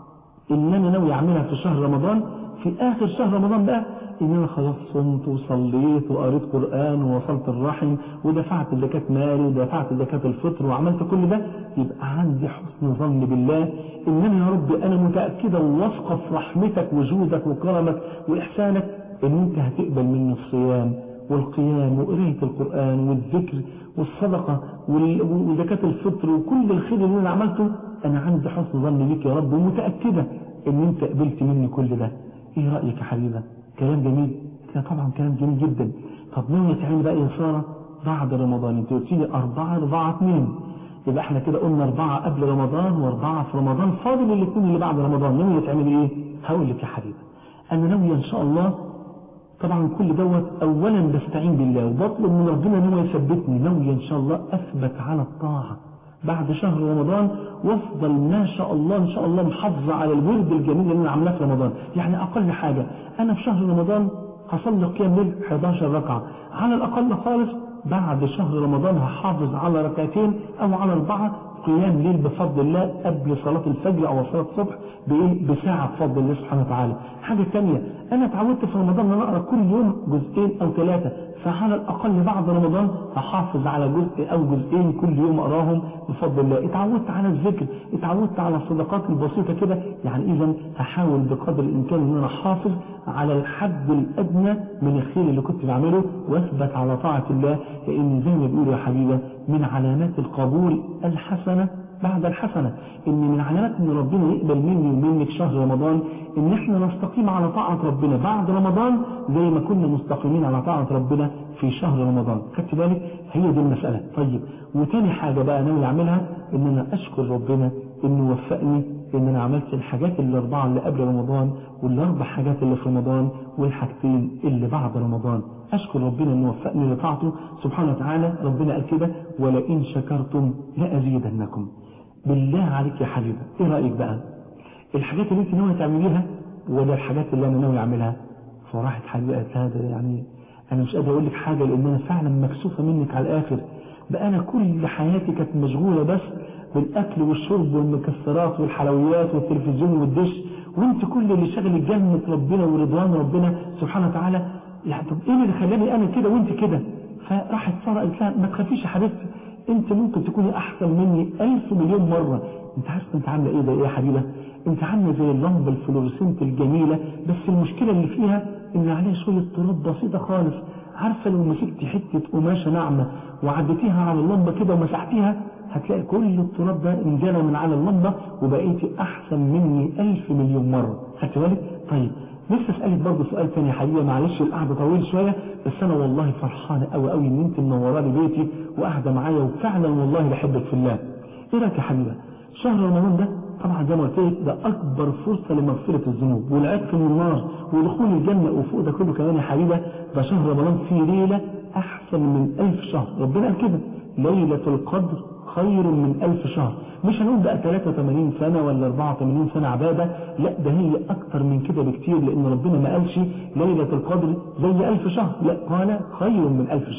S2: اللي انا ناوي اعملها في شهر رمضان في اخر شهر رمضان بقى ان انا خلاص صمت وصليت وقريت قرآن ووصلت الرحم ودفعت زكاة مالي ودفعت زكاة الفطر وعملت كل ده يبقى عندي حسن ظن بالله ان انا يا رب انا متأكدة وواثقة في رحمتك وجودك وكرمك واحسانك ان انت هتقبل مني الصيام والقيام وقراية القرآن والذكر والصدقة وزكاة الفطر وكل الخير اللي انا عملته انا عندي حسن ظن بيك يا رب ومتأكدة ان انت قبلت مني كل ده ايه رأيك يا حبيبة كلام جميل كده طبعا كلام جميل جدا طب ناوية تعمل بقى يا سارة بعد رمضان انت قلت لي أربعة أربعة اثنين يبقى احنا كده قلنا أربعة قبل رمضان وأربعة في رمضان فاضل الاثنين اللي بعد رمضان ناوية تعمل ايه؟ هقول لك يا حبيبة أنا ناوية إن شاء الله طبعا كل دوت اولا بستعين بالله وبطلب من ربنا ان هو يثبتني ناوي ان شاء الله اثبت على الطاعه بعد شهر رمضان وافضل ما شاء الله ان شاء الله محافظه على الورد الجميل اللي انا عاملاه في رمضان يعني اقل حاجه انا في شهر رمضان هصلي قيام ليل 11 ركعه على الاقل خالص بعد شهر رمضان هحافظ على ركعتين او على اربعه قيام ليل بفضل الله قبل صلاة الفجر أو صلاة الصبح بإيه؟ بساعة بفضل الله سبحانه وتعالى حاجة ثانية أنا اتعودت في رمضان أن أقرأ كل يوم جزئين أو ثلاثة فعلى الأقل بعد رمضان هحافظ على جزء أو جزئين كل يوم أقراهم بفضل الله اتعودت على الذكر اتعودت على الصدقات البسيطة كده يعني إذا هحاول بقدر الإمكان أن أنا أحافظ على الحد الأدنى من الخير اللي كنت بعمله وأثبت على طاعة الله لأن زي ما بيقولوا يا حبيبة من علامات القبول الحسنة بعد الحسنة ان من علامات ان ربنا يقبل مني ومنك شهر رمضان ان احنا نستقيم على طاعة ربنا بعد رمضان زي ما كنا مستقيمين على طاعة ربنا في شهر رمضان خدت بالك هي دي المسألة طيب وتاني حاجة بقى ناوي اعملها ان انا اشكر ربنا انه وفقني ان انا عملت الحاجات الاربعة اللي قبل رمضان والاربع حاجات اللي في رمضان والحاجتين اللي بعد رمضان أشكر ربنا أنه وفقني لطاعته سبحانه وتعالى ربنا قال كده ولئن شكرتم لأزيدنكم بالله عليك يا حبيبة إيه رأيك بقى الحاجات اللي أنت ناوية تعمليها ولا الحاجات اللي أنا ناوي أعملها فراحت حبيبة قالت هذا يعني أنا مش قادر أقول لك حاجة لأن أنا فعلا مكسوفة منك على الآخر بقى أنا كل حياتي كانت مشغولة بس بالأكل والشرب والمكسرات والحلويات والتلفزيون والدش وانت كل اللي شغل جنة ربنا ورضوان ربنا سبحانه وتعالى يعني طب ايه اللي خلاني انا كده وانت كده فراحت ساره قالت لها ما تخافيش يا حبيبتي انت ممكن تكوني احسن مني ألف مليون مرة انت عارفه انت عامله ايه ده ايه يا حبيبه انت عامله زي اللمبه الفلورسنت الجميله بس المشكله اللي فيها ان عليها شويه تراب بسيطه خالص عارفه لو مسكتي حته قماشه ناعمه وعديتيها على اللمبه كده ومسحتيها هتلاقي كل التراب ده انجلى من على اللمبه وبقيتي احسن مني ألف مليون مره خدت بالك طيب نفسي اسالك برضه سؤال تاني يا حبيبه معلش القعده طويل شويه بس انا والله فرحانه قوي قوي ان انت منوره لي بيتي وقاعده معايا وفعلا والله بحبك في الله ايه رايك يا حبيبه شهر رمضان ده طبعا زي ما قلت لك ده اكبر فرصه لمغفره الذنوب والعتق من النار ودخول الجنه وفوق ده كله كمان يا حبيبه ده شهر رمضان فيه ليله احسن من ألف شهر ربنا قال كده ليله القدر خير من ألف شهر مش هنقول بقى 83 سنة ولا 84 سنة عبادة لا ده هي أكتر من كده بكتير لأن ربنا ما قالش ليلة القدر زي ألف شهر لا قال خير من ألف شهر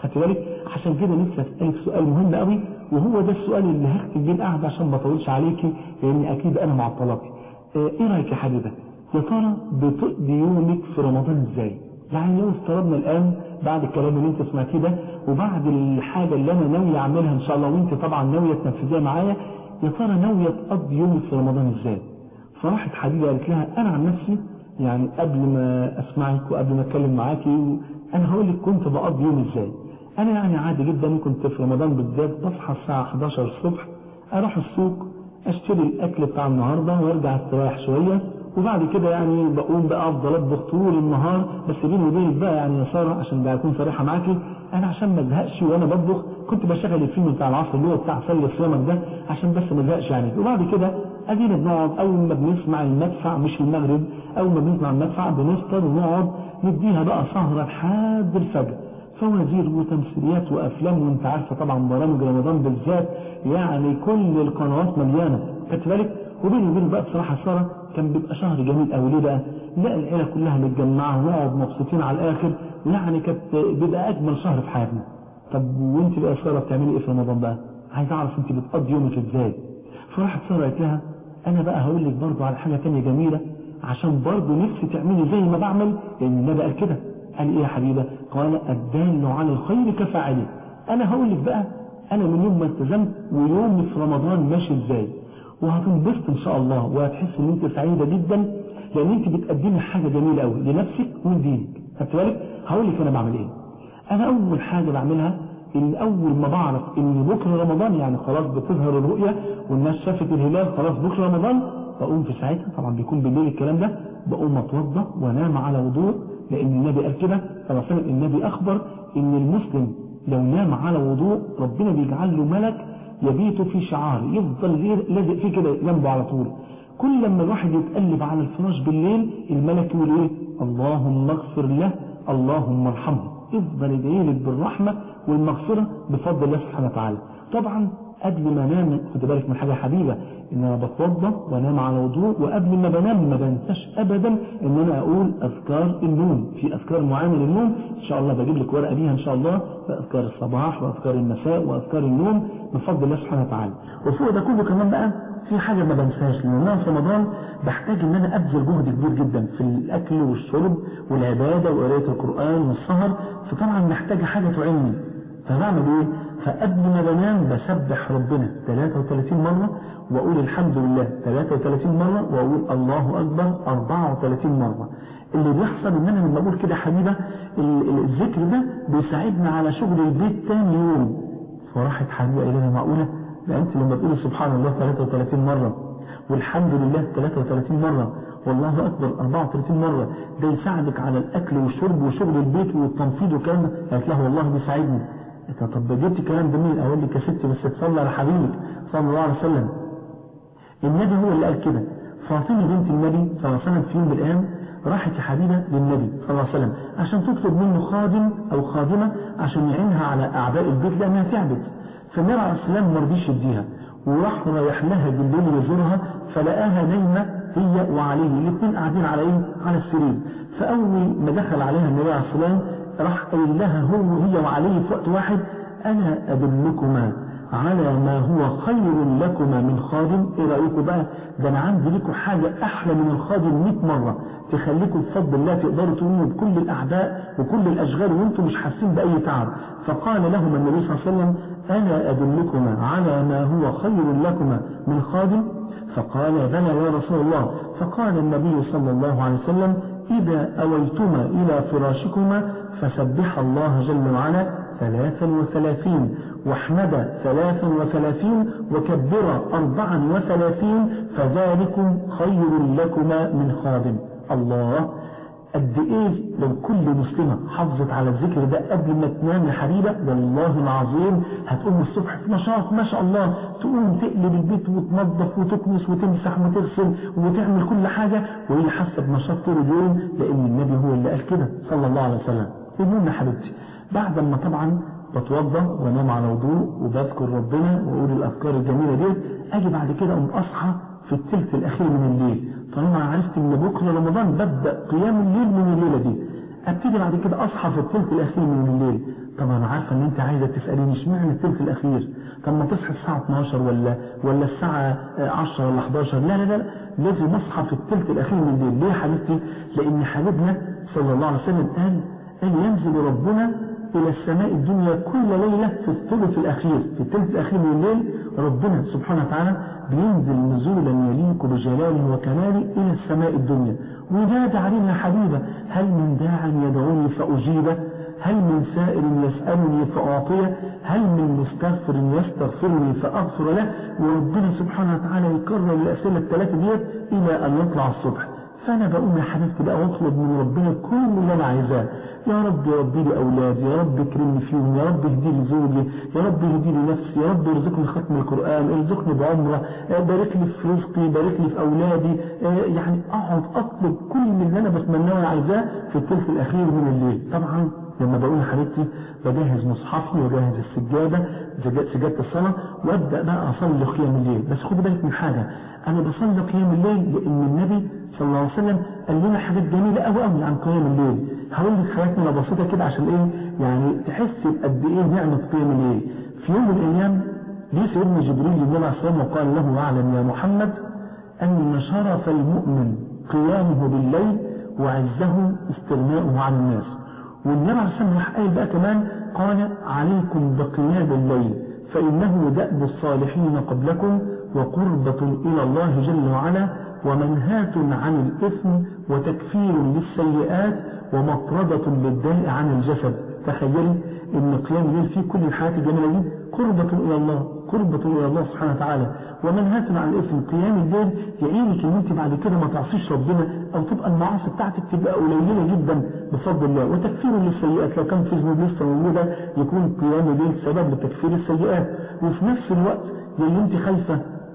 S2: خدت بالك عشان كده نفسي اسالك سؤال مهم قوي وهو ده السؤال اللي هختم بيه القعده عشان ما اطولش عليكي لان اكيد انا معطلاكي اه ايه رايك يا حبيبه يا ترى بتقضي يومك في رمضان ازاي يعني لو افترضنا الان بعد الكلام اللي انت سمعتيه ده وبعد الحاجه اللي انا ناوي اعملها ان شاء الله وانت طبعا ناويه تنفذيها معايا يا ترى ناويه تقضي يومك في رمضان ازاي فراحت حبيبه قالت لها انا عن نفسي يعني قبل ما اسمعك وقبل ما اتكلم معاكي انا هقول لك كنت بقضي يومي ازاي انا يعني عادي جدا كنت في رمضان بالذات بصحى الساعه 11 الصبح اروح السوق اشتري الاكل بتاع النهارده وارجع استريح شويه وبعد كده يعني بقوم بقى افضل اطبخ طول النهار بس بيني وبينك بقى يعني يا ساره عشان بقى اكون صريحه معاكي انا عشان ما ازهقش وانا بطبخ كنت بشغل الفيلم بتاع العصر اللي هو بتاع سله صيامك ده عشان بس ما ازهقش يعني وبعد كده ادينا بنقعد اول ما بنسمع المدفع مش المغرب اول ما بنسمع المدفع بنفطر ونقعد نديها بقى سهره لحد الفجر فوازير وتمثيليات وافلام وانت عارفه طبعا برامج رمضان بالذات يعني كل القنوات مليانه خدت بالك وبيني وبين بقى بصراحه ساره كان بيبقى شهر جميل قوي ليه بقى؟ لا العيله كلها متجمعه ونقعد مبسوطين على الاخر يعني كانت بيبقى اجمل شهر في حياتنا. طب وانت بقى ساره بتعملي ايه في رمضان بقى؟ عايز اعرف انت بتقضي يومك ازاي؟ فراحت ساره قالت لها انا بقى هقول لك برضه على حاجه ثانيه جميله عشان برضه نفسي تعملي زي ما بعمل لان النبي قال كده قال ايه يا حبيبه؟ قال الدال على الخير كفاعله. انا هقول لك بقى انا من يوم ما التزمت ويومي في رمضان ماشي ازاي؟ وهتنبسط ان شاء الله وهتحس ان انت سعيده جدا لان انت بتقدمي حاجه جميله قوي لنفسك ولدينك خدت بالك هقول لك انا بعمل ايه انا اول حاجه بعملها ان اول ما بعرف ان بكره رمضان يعني خلاص بتظهر الرؤيه والناس شافت الهلال خلاص بكره رمضان بقوم في ساعتها طبعا بيكون بالليل الكلام ده بقوم اتوضا وانام على وضوء لان النبي قال كده صلى الله عليه وسلم النبي اخبر ان المسلم لو نام على وضوء ربنا بيجعل له ملك يبيت في شعار يفضل لازق فيه كده جنبه على طول كل لما الواحد يتقلب على الفراش بالليل الملك يقول ايه اللهم اغفر له اللهم ارحمه يفضل يدعي لك بالرحمه والمغفره بفضل الله سبحانه وتعالى طبعا قبل ما انام خد بالك من حاجه حبيبه ان انا بتوضا وانام على وضوء وقبل ما بنام ما بنساش ابدا ان انا اقول اذكار النوم في اذكار معينه للنوم ان شاء الله بجيب لك ورقه بيها ان شاء الله اذكار الصباح واذكار المساء واذكار النوم بفضل الله سبحانه وتعالى وفوق ده كله كمان بقى في حاجه ما بنساهاش لان انا في رمضان بحتاج ان انا ابذل جهد كبير جدا في الاكل والشرب والعباده وقرايه القران والسهر فطبعا محتاجه حاجه تعيني فبعمل ايه؟ فقبل ما بنام بسبح ربنا 33 مرة وأقول الحمد لله 33 مرة وأقول الله أكبر 34 مرة اللي بيحصل إن أنا لما أقول كده حبيبة الذكر ده بيساعدنا على شغل البيت تاني يوم فراحت حبيبة إلينا معقولة ده أنت لما تقولي سبحان الله 33 مرة والحمد لله 33 مرة والله أكبر 34 مرة ده يساعدك على الأكل والشرب وشغل البيت والتنفيذ وكلام قالت له والله بيساعدني طب جبت كلام ده منين اقول لك يا ستي بس تصلي على حبيبك صلى الله عليه وسلم النبي هو اللي قال كده فاطمه بنت النبي صلى الله عليه وسلم في يوم من الايام راحت يا حبيبه للنبي صلى الله عليه وسلم عشان تطلب منه خادم او خادمه عشان يعينها على اعباء البيت لانها تعبت فالنبي عليه السلام ما رضيش يديها وراح رايح لها بالليل يزورها فلقاها نايمه هي وعليه الاثنين قاعدين على ايه؟ على السرير فاول ما دخل عليها النبي عليه السلام راح قايل لها هو هي وعليه في وقت واحد أنا أدلكما على ما هو خير لكما من خادم ايه رايكم بقى ده انا عندي لكم حاجه احلى من الخادم 100 مره تخليكم بفضل الله تقدروا تقوموا بكل الاعداء وكل الاشغال وانتم مش حاسين باي تعب فقال لهما النبي صلى الله عليه وسلم انا ادلكما على ما هو خير لكما من خادم فقال بلى يا رسول الله فقال النبي صلى الله عليه وسلم إذا أويتما إلى فراشكما فسبح الله جل وعلا ثلاثا وثلاثين واحمد ثلاثا وثلاثين وكبر أربعا وثلاثين فذلكم خير لكما من خادم الله قد ايه لو كل مسلمة حافظت على الذكر ده قبل ما تنام يا حبيبة والله العظيم هتقوم الصبح في نشاط ما شاء الله تقوم تقلب البيت وتنظف وتكنس وتمسح وتغسل وتعمل كل حاجة وهي حاسة بنشاط طول اليوم لأن النبي هو اللي قال كده صلى الله عليه وسلم المهم يا حبيبتي بعد ما طبعا بتوضى وانام على وضوء وبذكر ربنا واقول الاذكار الجميله دي اجي بعد كده اقوم اصحى في الثلث الاخير من الليل طالما عرفت ان بكره رمضان ببدا قيام الليل من الليله دي ابتدي بعد كده اصحى في الثلث الاخير من الليل طبعا انا عارفه ان انت عايزه تساليني اشمعنى الثلث الاخير طب ما تصحى الساعه 12 ولا ولا الساعه 10 ولا 11 لا لا لا لازم اصحى في الثلث الاخير من الليل ليه يا حبيبتي لان حبيبنا صلى الله عليه وسلم قال قال ينزل ربنا إلى السماء الدنيا كل ليلة في الثلث الأخير في الثلث الأخير من الليل ربنا سبحانه وتعالى بينزل نزولا يليق بجلاله وكماله إلى السماء الدنيا وينادي علينا حبيبة هل من داع يدعوني فأجيبه هل من سائر يسألني فأعطيه هل من مستغفر يستغفرني فأغفر له وربنا سبحانه وتعالى يكرر الأسئلة الثلاثة ديت إلى أن يطلع الصبح فأنا بقوم يا حبيبتي بقى واطلب من ربنا كل اللي أنا عايزاه يا رب ربي لي أولادي يا رب اكرمني فيهم يا رب اهدي لي زوجي يا رب اهدي لي نفسي يا رب ارزقني ختم القرآن ارزقني بعمرة بارك لي في رزقي بارك لي في أولادي يعني أقعد أطلب كل اللي أنا بتمناه وأنا عايزاه في الثلث الأخير من الليل طبعا لما بقول يا حبيبتي بجهز مصحفي وجهز السجادة سجادة الصلاة وابدأ بقى أصلي قيام الليل بس خد بالك من حاجة أنا بصلي قيام الليل لأن النبي صلى الله عليه وسلم قال لنا حاجات جميلة قوي قوي عن قيام الليل هقول لك حاجات من بسيطة كده عشان إيه يعني تحس بقد إيه نعمة قيام الليل في يوم من الأيام جه سيدنا جبريل للنبي عليه الصلاة والسلام وقال له واعلم يا محمد أن شرف المؤمن قيامه بالليل وعزه استغناؤه عن الناس والنبي عليه الصلاة والسلام قال بقى كمان قال عليكم بقيام الليل فإنه دأب الصالحين قبلكم وقربة إلى الله جل وعلا ومنهاة عن الإثم وتكفير للسيئات ومطردة للداء عن الجسد تخيلي ان قيام الليل فيه كل الحياة الجميلة دي قربة إلى الله قربة إلى الله سبحانه وتعالى ومنهاة عن الإثم قيام الليل يعينك ان انت بعد كده ما تعصيش ربنا او تبقى المعاصي بتاعتك تبقى قليلة جدا بفضل الله وتكفير للسيئات لو كان في ذنوب لسه موجودة يكون قيام الليل سبب لتكفير السيئات وفي نفس الوقت اللي انت خايفة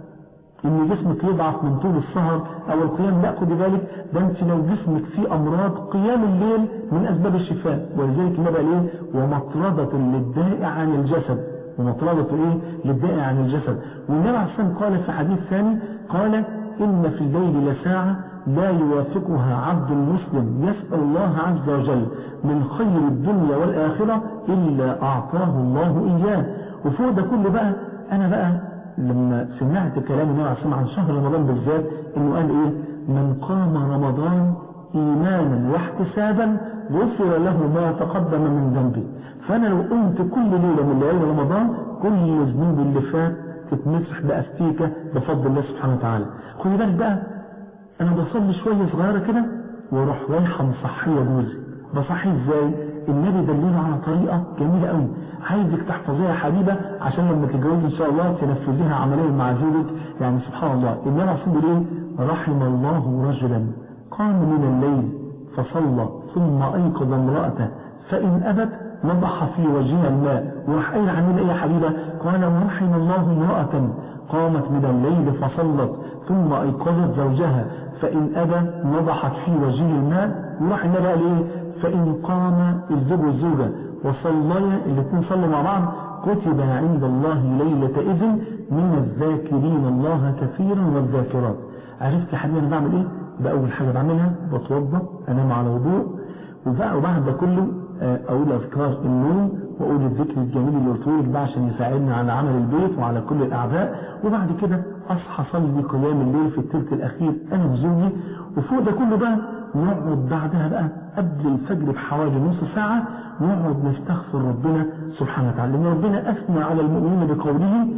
S2: ان جسمك يضعف من طول السهر او القيام لا خدي بالك ده انت لو جسمك فيه امراض قيام الليل من اسباب الشفاء ولذلك النبي قال ايه ومطردة للداء عن الجسد ومطردة ايه للداء عن الجسد والنبي عليه الصلاه قال في حديث ثاني قال ان في الليل لساعة لا يوافقها عبد مسلم يسأل الله عز وجل من خير الدنيا والآخرة إلا أعطاه الله إياه وفوق ده كله بقى أنا بقى لما سمعت كلام النبي عليه عن شهر رمضان بالذات انه قال ايه من قام رمضان ايمانا واحتسابا غفر له ما تقدم من ذنبه فانا لو قمت كل ليله من ليالي رمضان كل الذنوب اللي فات تتمسح باستيكه بفضل الله سبحانه وتعالى خدي بالك بقى انا بصلي شويه صغيره كده واروح رايحه مصحيه جوزي بصحي ازاي النبي دلنا على طريقة جميلة قوي عايزك تحفظيها يا حبيبة عشان لما تتجوزي ان شاء الله تنفذيها عمليا مع زوجك يعني سبحان الله النبي عليه الصلاة ايه رحم الله رجلا قام من الليل فصلى ثم ايقظ امرأته فان ابت نضح في وجهها الماء وراح قايل عننا ايه يا حبيبة قال ورحم الله امرأة قامت من الليل فصلت ثم ايقظت زوجها فان ابى نضحت في وجهه الماء وراح النبي قال ايه فإن قام الزوج والزوجة وصليا الاثنين صلوا مع بعض كتب عند الله ليلة إذن من الذاكرين الله كثيرا والذاكرات عرفت يا حبيبي أنا بعمل إيه؟ ده أول حاجة بعملها بتوضى أنام على وضوء وبعد ده كله أقول أذكار النوم وأقول الذكر الجميل اللي قلته لك بقى عشان يساعدني على عمل البيت وعلى كل الأعباء وبعد كده أصحى أصلي قيام الليل في الثلث الأخير أنا وزوجي وفوق ده كله بقى نقعد بعدها بقى قبل الفجر بحوالي نص ساعة نقعد نستغفر ربنا سبحانه وتعالى لأن ربنا أثنى على المؤمنين بقوله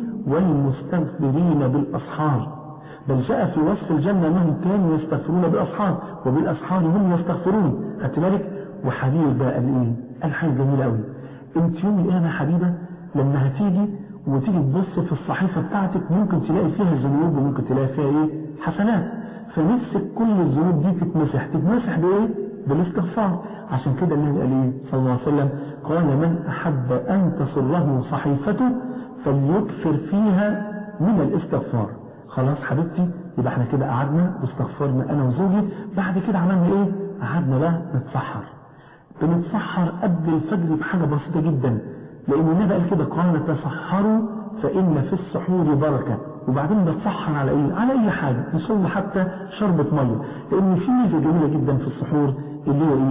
S2: والمستغفرين بالأسحار بل جاء في وصف الجنة أنهم كانوا يستغفرون بالأسحار وبالأسحار هم يستغفرون خدت بالك وحبيب بقى قال إيه؟ قال حاجة جميلة قوي أنت يوم القيامة يا حبيبة لما هتيجي وتيجي تبص في الصحيفة بتاعتك ممكن تلاقي فيها ذنوب وممكن تلاقي فيها إيه؟ حسنات فنفسك كل الذنوب دي تتمسح تتمسح بايه بالاستغفار عشان كده النبي قال ايه صلى الله عليه وسلم قال من احب ان تسره صحيفته فليكثر فيها من الاستغفار خلاص حبيبتي يبقى احنا كده قعدنا واستغفرنا انا وزوجي بعد كده عملنا ايه قعدنا بقى نتسحر بنتسحر قبل الفجر بحاجه بسيطه جدا لان النبي قال كده قال تسحروا فان في السحور بركه وبعدين بتصحن على ايه على اي حاجة ان شاء الله حتى شربة مية لان في ميزة جميلة جدا في السحور اللي هي ايه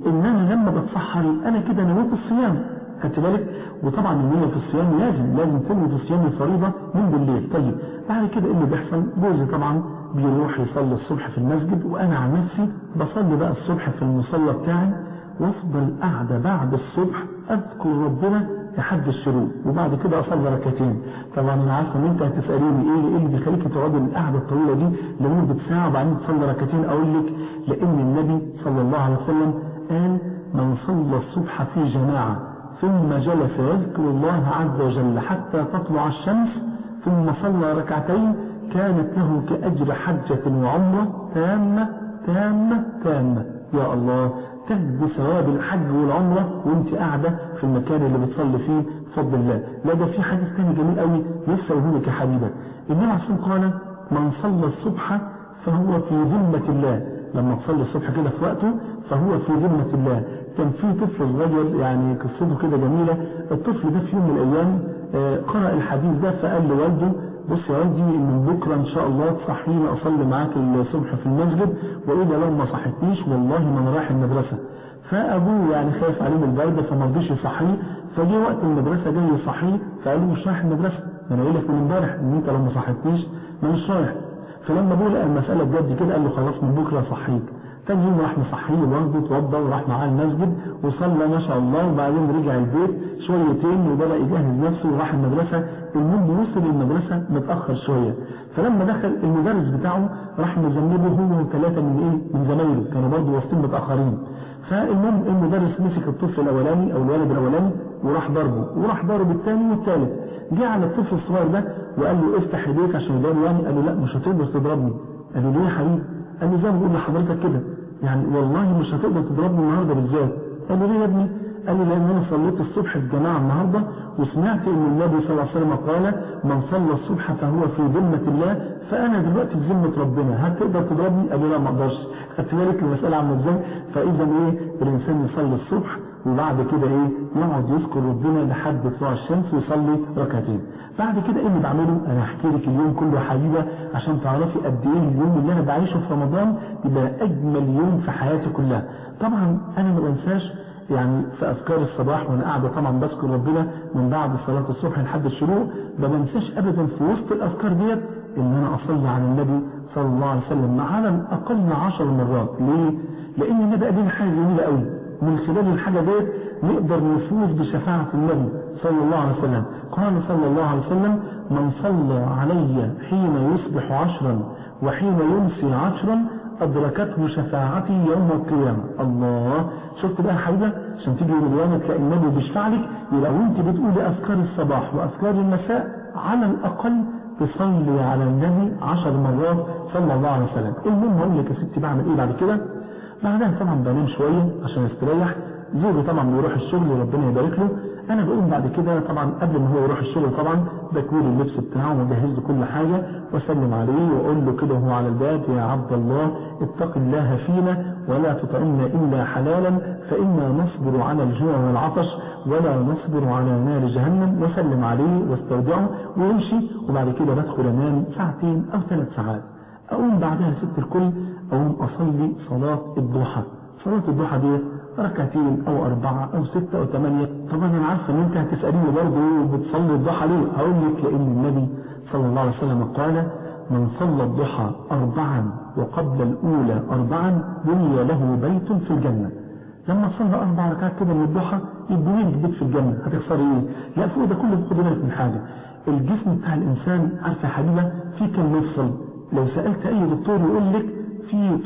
S2: ان انا لما بتسحر انا كده نويت الصيام خدت بالك وطبعا النية في الصيام لازم لازم تنوي في الصيام الفريضة من بالليل طيب بعد كده ايه اللي بيحصل جوزي طبعا بيروح يصلي الصبح في المسجد وانا عن نفسي بصلي بقى الصبح في المصلى بتاعي وافضل قاعدة بعد الصبح اذكر ربنا لحد الشروق وبعد كده اصلي ركعتين طبعا انا عارفه ان انت هتساليني ايه ايه اللي بيخليك تقعدي القعده الطويله دي لمده ساعه وبعدين تصلي ركعتين اقول لك لان النبي صلى الله عليه وسلم قال من صلى الصبح في جماعه ثم جلس يذكر الله عز وجل حتى تطلع الشمس ثم صلى ركعتين كانت له كأجر حجة وعمرة تامة تامة تامة يا الله تجد ثواب الحج والعمرة وانت قاعدة في المكان اللي بتصلي فيه بفضل الله لا ده في حديث تاني جميل قوي نفسي اقوله لك يا حبيبة النبي عليه الصلاة قال من صلى الصبح فهو في ذمة الله لما تصلي الصبح كده في وقته فهو في ذمة الله كان في طفل صغير يعني قصته كده جميلة الطفل ده في يوم من الأيام قرأ الحديث ده فقال لوالده بص يا والدي من بكرة إن شاء الله تصحيني أصلي معاك الصبح في المسجد وإذا لو ما صحتنيش والله ما أنا رايح المدرسة فأبوه يعني خايف عليه من البرد فما رضيش يصحيه فجه وقت المدرسة جاي يصحيه فقال له مش رايح المدرسة ما أنا قايل لك من امبارح إن أنت لو ما صحتنيش ما مش رايح فلما أبوه لقى المسألة بجد كده قال له خلاص من بكرة أصحيك تاني يوم راح مصحيه برضه اتوضى وراح معاه المسجد وصلى ما شاء الله وبعدين رجع البيت شويتين وبدأ يجهز نفسه وراح المدرسة المهم وصل المدرسة متأخر شوية فلما دخل المدرس بتاعه راح مذنبه هو وثلاثة من ايه من زمايله كانوا برضه واصلين متأخرين فالمهم المدرس مسك الطفل الاولاني او الولد الاولاني وراح ضربه وراح ضرب الثاني والثالث جه على الطفل الصغير ده وقال له افتح ايديك عشان يضربه يعني قال له لا مش هتقدر تضربني قال له ليه يا حبيبي قال له زي ما بقول لحضرتك كده يعني والله مش هتقدر تضربني النهارده بالذات قال له ليه يا ابني قال لي لان انا صليت الصبح في جماعه النهارده وسمعت ان النبي صلى الله عليه وسلم قال من صلى الصبح فهو في ذمه الله فانا دلوقتي في ذمه ربنا هل تقدر تضربني؟ قال لي لا ما اقدرش خدت بالك المساله عامله ازاي؟ فاذا ايه الانسان يصلي الصبح وبعد كده ايه يقعد يذكر ربنا لحد طلوع الشمس ويصلي ركعتين بعد كده ايه اللي بعمله انا هحكي لك اليوم كله يا حبيبه عشان تعرفي قد ايه اليوم اللي انا بعيشه في رمضان يبقى اجمل يوم في حياتي كلها طبعا انا ما بنساش يعني في اذكار الصباح وانا قاعده طبعا بذكر ربنا من بعد صلاه الصبح لحد الشروق ما بنساش ابدا في وسط الاذكار ديت ان انا اصلي على النبي صلى الله عليه وسلم على الاقل عشر مرات ليه؟ لان النبي قال لنا حاجه جميله قوي من خلال الحاجه ديت نقدر نفوز بشفاعه النبي صلى الله عليه وسلم قال صلى الله عليه وسلم من صلى علي حين يصبح عشرا وحين يمسي عشرا أدركته شفاعتي يوم القيامة الله شفت بقى حاجة عشان تيجي يوم القيامة تلاقي النبي بيشفع لك يبقى وانت بتقولي أذكار الصباح وأذكار المساء على الأقل تصلي على النبي عشر مرات صلى الله عليه وسلم المهم هقول لك يا ستي بعمل ايه بعد كده بعدها طبعا بنام شوية عشان استريح زوجي طبعا بيروح الشغل وربنا يبارك له انا بقوم بعد كده طبعا قبل ما هو يروح الشغل طبعا بكوي اللبس بتاعه واجهز له كل حاجه واسلم عليه واقول له كده وهو على الباب يا عبد الله اتق الله فينا ولا تطعمنا الا حلالا فانا نصبر على الجوع والعطش ولا نصبر على نار جهنم وسلم عليه واستودعه ويمشي وبعد كده بدخل انام ساعتين او ثلاث ساعات اقوم بعدها ست الكل اقوم اصلي صلاه الضحى صلاه الضحى دي ركعتين او اربعة او ستة او ثمانية طبعا انا عارفة ان انت هتسأليني برضه بتصلي الضحى ليه هقول لك لان النبي صلى الله عليه وسلم قال من صلى الضحى اربعا وقبل الاولى اربعا بني له بيت في الجنة لما تصلى اربع ركعات كده من الضحى يبني لك بيت في الجنة هتخسري ايه لا فوق ده كله خد بالك من حاجة الجسم بتاع الانسان عارفة يا حبيبة في كم مفصل لو سألت اي دكتور يقول لك في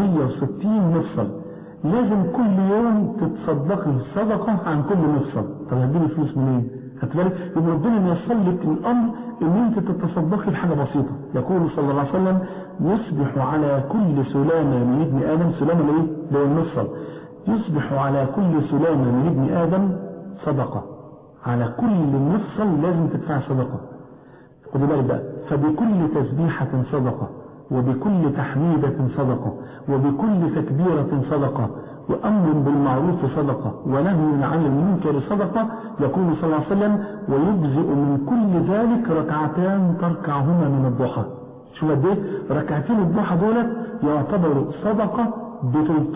S2: 360 مفصل لازم كل يوم تتصدقي صدقة عن كل مفصل طب هتجيبي فلوس منين؟ خدت بالك؟ يبقى ربنا ميسر لك الامر ان انت تتصدقي بحاجه بسيطه، يقول صلى الله عليه وسلم يصبح على كل سلامه من ابن ادم سلامه الايه؟ ده المفصل يصبح على كل سلامه من ابن ادم صدقه على كل مفصل لازم تدفع صدقه خدي بالك بقى فبكل تسبيحه صدقه وبكل تحميدة صدقة وبكل تكبيرة صدقة وأمر بالمعروف صدقة ونهي عن المنكر صدقة يقول صلى الله عليه وسلم ويجزئ من كل ذلك ركعتان تركعهما من الضحى شو قد ايه ركعتين الضحى دولت يعتبروا صدقة ب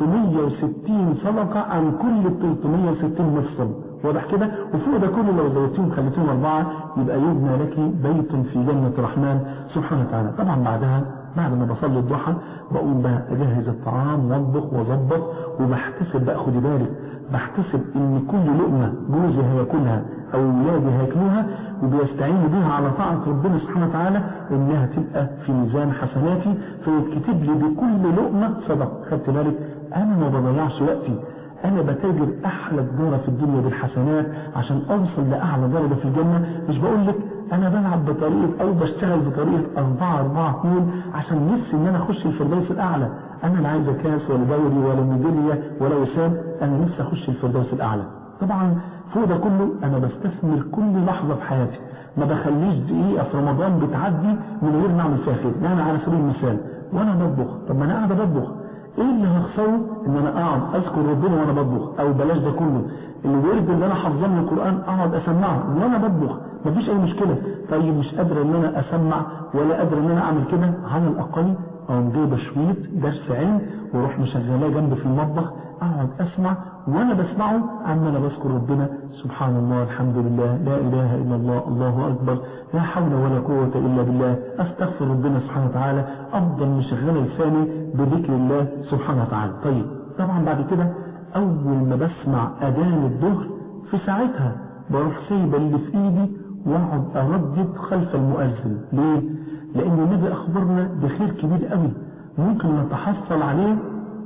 S2: 360 صدقة عن كل 360 مفصل واضح كده وفوق ده كله لو زودتهم خليتهم أربعة يبقى يبنى لك بيت في جنة الرحمن سبحانه وتعالى طبعا بعدها بعد ما بصلي الضحى بقوم بقى اجهز الطعام واطبخ واظبط وبحتسب بقى خدي بالك بحتسب ان كل لقمه جوزي هياكلها او ولادي هياكلوها وبيستعينوا بيها على طاعه ربنا سبحانه وتعالى انها تبقى في ميزان حسناتي فيتكتب لي بكل لقمه صدقه خدت بالك انا ما بضيعش وقتي انا بتاجر احلى تجاره في الدنيا بالحسنات عشان اوصل لاعلى درجه في الجنه مش بقول لك انا بلعب بطريقه او بشتغل بطريقه 4 4 2 عشان نفسي ان انا اخش الفردوس الاعلى انا لا عايز كاس ولا دوري ولا ميداليه ولا وسام انا نفسي اخش الفردوس الاعلى طبعا فوق ده كله انا بستثمر كل لحظه في حياتي ما بخليش دقيقه في رمضان بتعدي من غير ما اعمل فيها خير يعني على سبيل المثال وانا بطبخ طب ما انا قاعد بطبخ ايه اللي هخسره ان انا اقعد اذكر ربنا وانا بطبخ او بلاش ده كله الورد اللي انا حافظه القران اقعد اسمعه وانا بطبخ مفيش اي مشكله طيب مش قادر ان انا اسمع ولا قادر ان انا اعمل كده على الاقل اقوم جايبه شويط درس علم واروح مشغلاه جنبي في المطبخ اقعد اسمع وانا بسمعه عمال بذكر ربنا سبحان الله الحمد لله لا اله الا الله الله اكبر لا حول ولا قوه الا بالله استغفر ربنا سبحانه وتعالى افضل مشغله لساني بذكر الله سبحانه وتعالى طيب طبعا بعد كده اول ما بسمع اذان الظهر في ساعتها بروح سايبه اللي في ايدي واقعد اردد خلف المؤذن ليه لان النبي اخبرنا بخير كبير قوي ممكن نتحصل عليه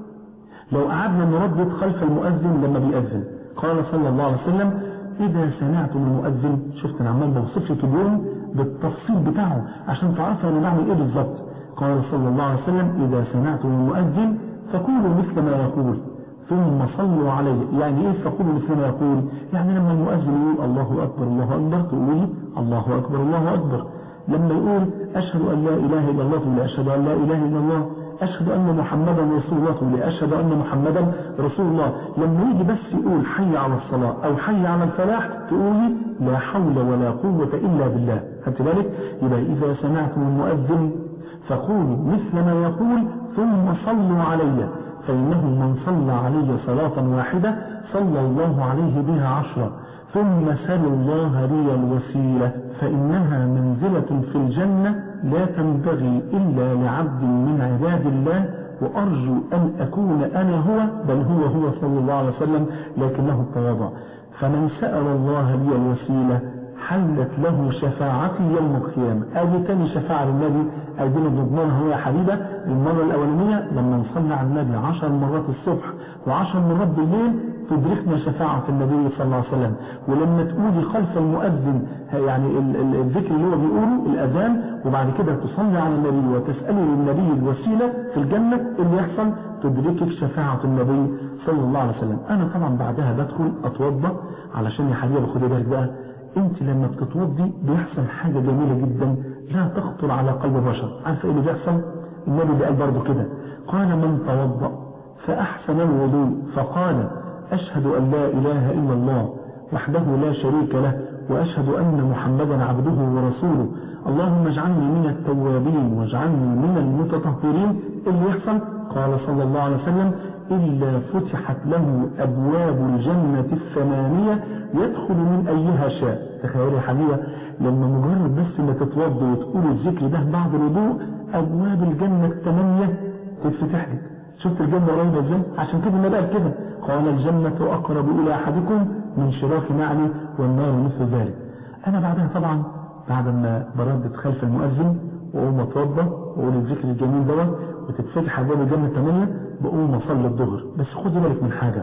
S2: لو قعدنا نردد خلف المؤذن لما بيأذن قال صلى الله عليه وسلم إذا سمعتم المؤذن شفت أنا عمال بوصف لك اليوم بالتفصيل بتاعه عشان تعرفوا أنا بعمل إيه بالظبط قال صلى الله عليه وسلم إذا سمعتم المؤذن فقولوا مثل ما يقول ثم صلوا عليه يعني ايه فقولوا مثل ما يقول يعني لما المؤذن يقول الله اكبر الله اكبر تقولي الله اكبر الله اكبر لما يقول اشهد ان لا اله الا الله تقولي اشهد ان لا اله الا الله أشهد أن محمدا رسول الله تقول أشهد أن محمدا رسول الله لما يجي بس يقول حي على الصلاة أو حي على الفلاح تقولي لا حول ولا قوة إلا بالله خدت بالك يبقى إذا سمعتم المؤذن فقولوا مثل ما يقول ثم صلوا علي فإنه من صلى علي صلاة واحدة صلى الله عليه بها عشرة ثم سلوا الله لي الوسيلة فإنها منزلة في الجنة لا تنبغي إلا لعبد من عباد الله وأرجو أن أكون أنا هو بل هو هو صلى الله عليه وسلم لكنه التواضع فمن سأل الله لي الوسيلة حلت له شفاعتي يوم القيامة ادي تاني شفاعة للنبي ادينا بنضمنها هو يا حبيبة المرة الاولانية لما نصلي على النبي عشر مرات الصبح وعشر مرات بالليل تدركنا شفاعة النبي صلى الله عليه وسلم ولما تقولي خلف المؤذن يعني الذكر اللي هو بيقوله الاذان وبعد كده تصلي على النبي وتسألي للنبي الوسيلة في الجنة اللي يحصل تدركك شفاعة النبي صلى الله عليه وسلم انا طبعا بعدها بدخل اتوضى علشان يا حبيبي خدي بالك بقى انت لما بتتوضي بيحصل حاجة جميلة جدا لا تخطر على قلب بشر عارف ايه اللي بيحصل النبي قال برضه كده قال من توضأ فأحسن الوضوء فقال أشهد أن لا إله إلا الله وحده لا شريك له وأشهد أن محمدا عبده ورسوله اللهم اجعلني من التوابين واجعلني من المتطهرين اللي يحصل قال صلى الله عليه وسلم إلا فتحت له أبواب الجنة الثمانية يدخل من أيها شاء تخيل يا حبيبة لما مجرد بس ما تتوضى وتقول الذكر ده بعد الوضوء أبواب الجنة الثمانية تتفتح لك شفت الجنة قريبة ازاي عشان كده النبي قال كده قال الجنة أقرب إلى أحدكم من شراك نعلي والنار مثل ذلك أنا بعدها طبعا بعد ما بردد خلف المؤذن وأقوم أتوضى وأقول الذكر الجميل دوت وتتفتح أبواب الجنة الثمانية بقوم أصلي الظهر بس خدي بالك من حاجة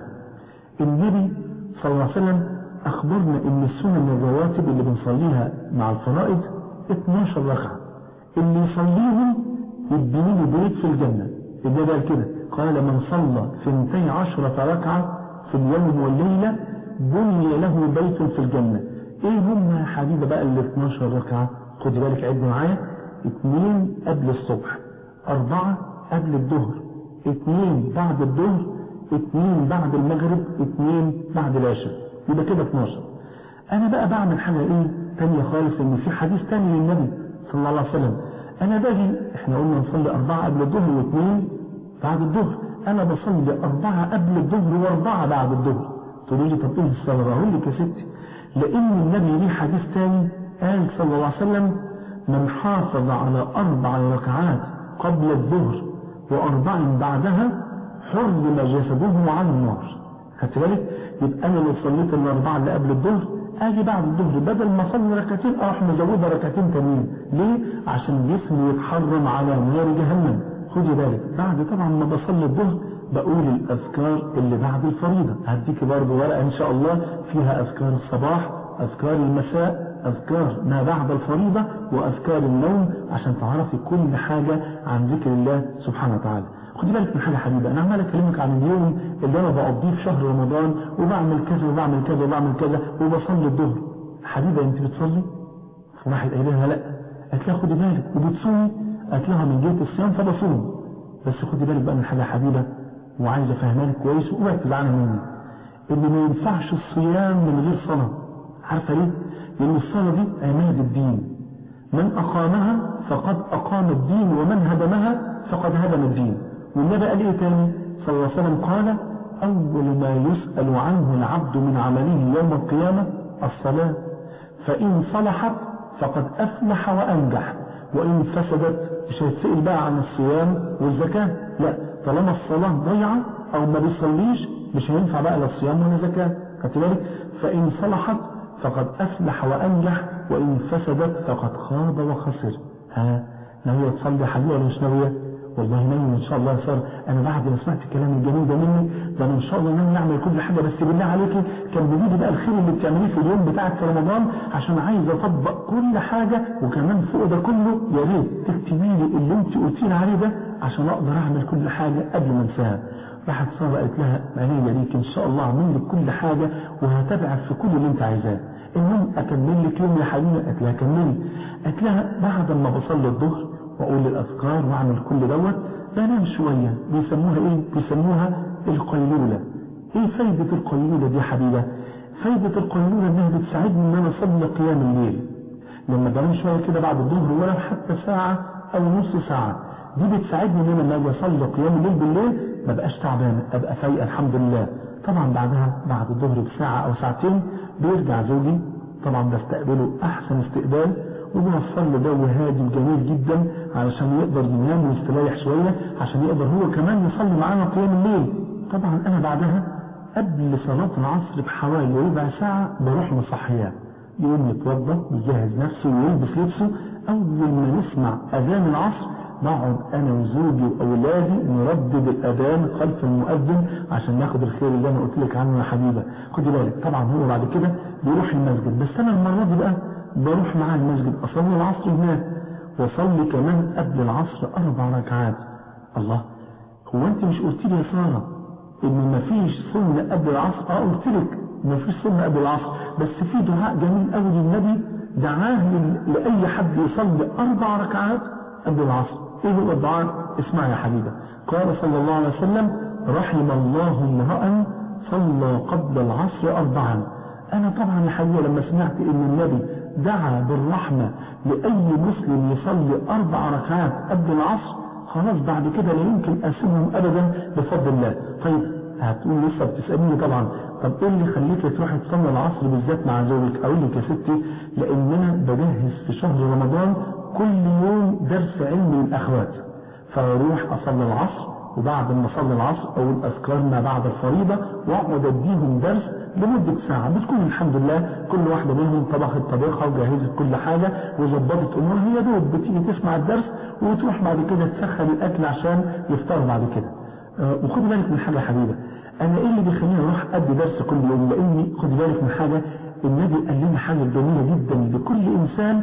S2: النبي صلى الله عليه وسلم أخبرنا إن السنن الرواتب اللي بنصليها مع الفرائض 12 ركعة اللي يصليهم يديني له بيت في الجنة النبي قال كده قال من صلى ثنتي عشرة ركعة في اليوم والليلة بني له بيت في الجنة ايه هم يا حبيبي بقى ال 12 ركعة خدي بالك عد معايا اثنين قبل الصبح أربعة قبل الظهر اثنين بعد الظهر اثنين بعد المغرب اثنين بعد العشاء يبقى كده 12 انا بقى بعمل حاجة ايه تانية خالص ان في حديث تاني للنبي صلى الله عليه وسلم انا باجي احنا قلنا نصلي اربعة قبل الظهر واثنين بعد الظهر انا بصلي اربعة قبل الظهر واربعة بعد الظهر تقولي لي طب ايه السبب اقول لك يا ستي لان النبي ليه حديث تاني قال صلى الله عليه وسلم من حافظ على اربع ركعات قبل الظهر واربع بعدها حرم جسده عن النار خدت بالك يبقى انا لو صليت الاربعه اللي قبل الظهر اجي بعد الظهر بدل ما اصلي ركعتين اروح مزودها ركعتين تانيين ليه عشان جسمي يتحرم على نار جهنم خدي بالك بعد طبعا ما بصلي الظهر بقول الاذكار اللي بعد الفريضه هديكي برضه ورقه ان شاء الله فيها اذكار الصباح اذكار المساء اذكار ما بعد الفريضه واذكار النوم عشان تعرفي كل حاجه عن ذكر الله سبحانه وتعالى خدي بالك من حاجه حبيبه انا عمال اكلمك عن اليوم اللي انا بقضيه في شهر رمضان وبعمل كذا وبعمل كذا وبعمل كذا وبصلي الظهر حبيبه انت بتصلي فواحد قال لها لا قالت لها خدي بالك وبتصومي قالت لها من جهه الصيام فبصوم بس خدي بالك بقى من حاجه حبيبه وعايز افهمها لك كويس واوعي تزعلي مني ان ما ينفعش الصيام من غير صلاه عارفه ليه؟ لان الصلاه دي عماد الدين من اقامها فقد اقام الدين ومن هدمها فقد هدم الدين والنبي قال ايه تاني صلى الله عليه وسلم قال اول ما يسأل عنه العبد من عمله يوم القيامة الصلاة فان صلحت فقد افلح وانجح وان فسدت مش هيتسأل بقى عن الصيام والزكاة لا طالما الصلاة ضيعة او ما بيصليش مش هينفع بقى لا الصيام ولا زكاة خدت بالك فان صلحت فقد افلح وانجح وان فسدت فقد خاب وخسر ها ناوية تصلي حبيبي ولا مش ناوية والله ناوي ان شاء الله يا ساره انا بعد ما سمعت الكلام الجميل ده مني ده انا ان شاء الله ناوي اعمل كل حاجه بس بالله عليكي كان بيجي بقى الخير اللي بتعمليه في اليوم بتاعك في رمضان عشان عايز اطبق كل حاجه وكمان فوق ده كله يا ريت تكتبي لي اللي انت قلتي لي عليه ده عشان اقدر اعمل كل حاجه قبل ما انساها راحت ساره قالت لها عينيا ليك ان شاء الله اعمل لك كل حاجه وهتابعك في كل اللي انت عايزاه المهم اكمل لك يوم يا حبيبي قالت لها كملي قالت لها بعد ما بصلي الظهر واقول الاذكار واعمل كل دوت بنام شوية بيسموها ايه بيسموها القيلولة ايه فايدة القيلولة دي يا حبيبة فايدة القيلولة انها بتساعدني ان انا اصلي قيام الليل لما بنام شوية كده بعد الظهر ولو حتى ساعة او نص ساعة دي بتساعدني ان انا لما اجي اصلي قيام الليل بالليل ما بقاش تعبان ابقى فايق الحمد لله طبعا بعدها بعد الظهر بساعة او ساعتين بيرجع زوجي طبعا بستقبله احسن استقبال وبنوصل له جو هادي وجميل جدا علشان يقدر ينام ويستريح شويه عشان يقدر هو كمان يصلي معانا قيام الليل طبعا انا بعدها قبل صلاه العصر بحوالي ربع ساعه بروح مصحياه يقوم يتوضا ويجهز نفسه ويلبس لبسه اول ما نسمع اذان العصر بقعد انا وزوجي واولادي نردد الاذان خلف المؤذن عشان ناخد الخير اللي انا قلت لك عنه يا حبيبه خدي بالك طبعا هو بعد كده بيروح المسجد بس انا المره دي بقى بروح معاه المسجد اصلي العصر هناك واصلي كمان قبل العصر اربع ركعات الله هو انت مش قلت لي يا ساره ان مفيش سنه قبل العصر اه قلت لك مفيش سنه قبل العصر بس في دعاء جميل قوي للنبي دعاه لاي حد يصلي اربع ركعات قبل العصر ايه هو الدعاء اسمع يا حبيبه قال صلى الله عليه وسلم رحم الله امرأ صلى قبل العصر اربعا انا طبعا يا حبيبه لما سمعت ان النبي دعا بالرحمة لأي مسلم يصلي أربع ركعات قبل العصر خلاص بعد كده لا يمكن أسيبهم أبدا بفضل الله طيب هتقول لسه بتسألني طبعا طب ايه اللي خليك تروح تصلي العصر بالذات مع زوجك اقول لك يا ستي لان انا بجهز في شهر رمضان كل يوم درس علمي للاخوات فاروح اصلي العصر وبعد ما اصلي العصر اقول اذكار ما بعد الفريضه واقعد اديهم درس لمدة ساعة بتكون الحمد لله كل واحدة منهم طبخت طبخها وجهزت كل حاجة وظبطت امورها هي دوب بتيجي تسمع الدرس وتروح بعد كده تسخن الاكل عشان يفطروا بعد كده أه وخدي بالك من حاجة يا حبيبة انا ايه اللي بيخليني اروح ادي درس كل يوم لاني خدي بالك من حاجة النبي قال لنا حاجة جميلة جدا لكل انسان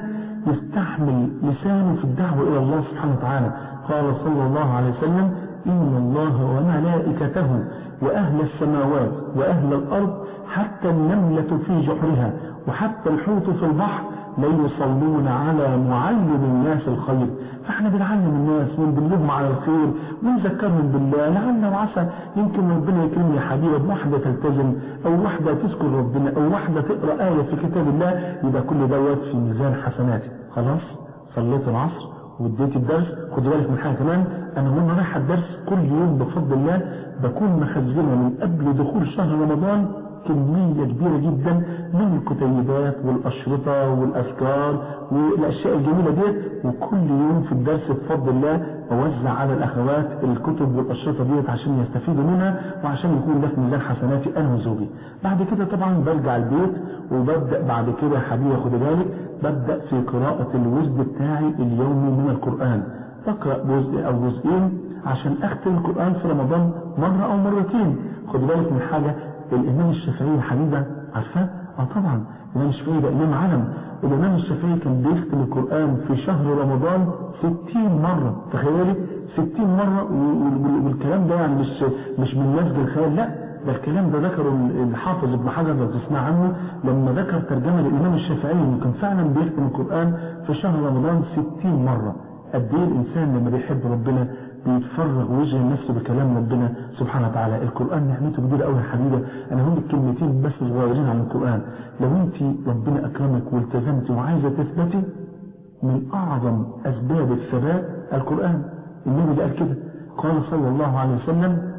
S2: يستحمل لسانه في الدعوة الى الله سبحانه وتعالى قال صلى الله عليه وسلم إن الله وملائكته وأهل السماوات وأهل الأرض حتى النملة في جحرها وحتى الحوت في البحر لا يصلون على معلم الناس الخير فاحنا بنعلم الناس وندلهم على الخير ونذكرهم بالله لعل وعسى يمكن ربنا يكرمني يا حبيبي بواحدة تلتزم او واحدة تذكر ربنا او واحدة تقرأ آية في كتاب الله يبقى كل دوت في ميزان حسناتي خلاص صليت العصر واديت الدرس خد بالك من حاجه كمان انا وانا رايح الدرس كل يوم بفضل الله بكون مخزنه من قبل دخول شهر رمضان كمية كبيرة جدا من الكتيبات والأشرطة والأذكار والأشياء الجميلة ديت وكل يوم في الدرس بفضل الله أوزع على الأخوات الكتب والأشرطة ديت عشان يستفيدوا منها وعشان يكون ده في ميزان حسناتي أنا وزوجي بعد كده طبعا برجع البيت وببدأ بعد كده يا حبيبي خد بالك ببدأ في قراءة الوزد بتاعي اليومي من القرآن بقرأ جزء أو جزئين عشان أختم القرآن في رمضان مرة أو مرتين خد بالك من حاجة الإمام الشافعي حبيبة عارفاه؟ اه طبعا الإمام الشافعي ده إمام علم الإمام الشافعي كان بيختم القرآن في شهر رمضان 60 مرة تخيلي 60 مرة والكلام ده يعني مش مش من نسج الخيال لا ده الكلام ده ذكره الحافظ ابن حجر لو تسمع عنه لما ذكر ترجمة للإمام الشافعي إنه كان فعلا بيختم القرآن في شهر رمضان 60 مرة قد ايه الإنسان لما بيحب ربنا بيتفرغ ويشغل نفسه بكلام ربنا سبحانه وتعالى القرآن نعمته كبيرة قوي يا حبيبة انا هقول لك كلمتين بس صغيرين عن القرآن لو انت ربنا اكرمك والتزمتي وعايزة تثبتي من اعظم اسباب الثبات القرآن النبي قال كده قال صلى الله عليه وسلم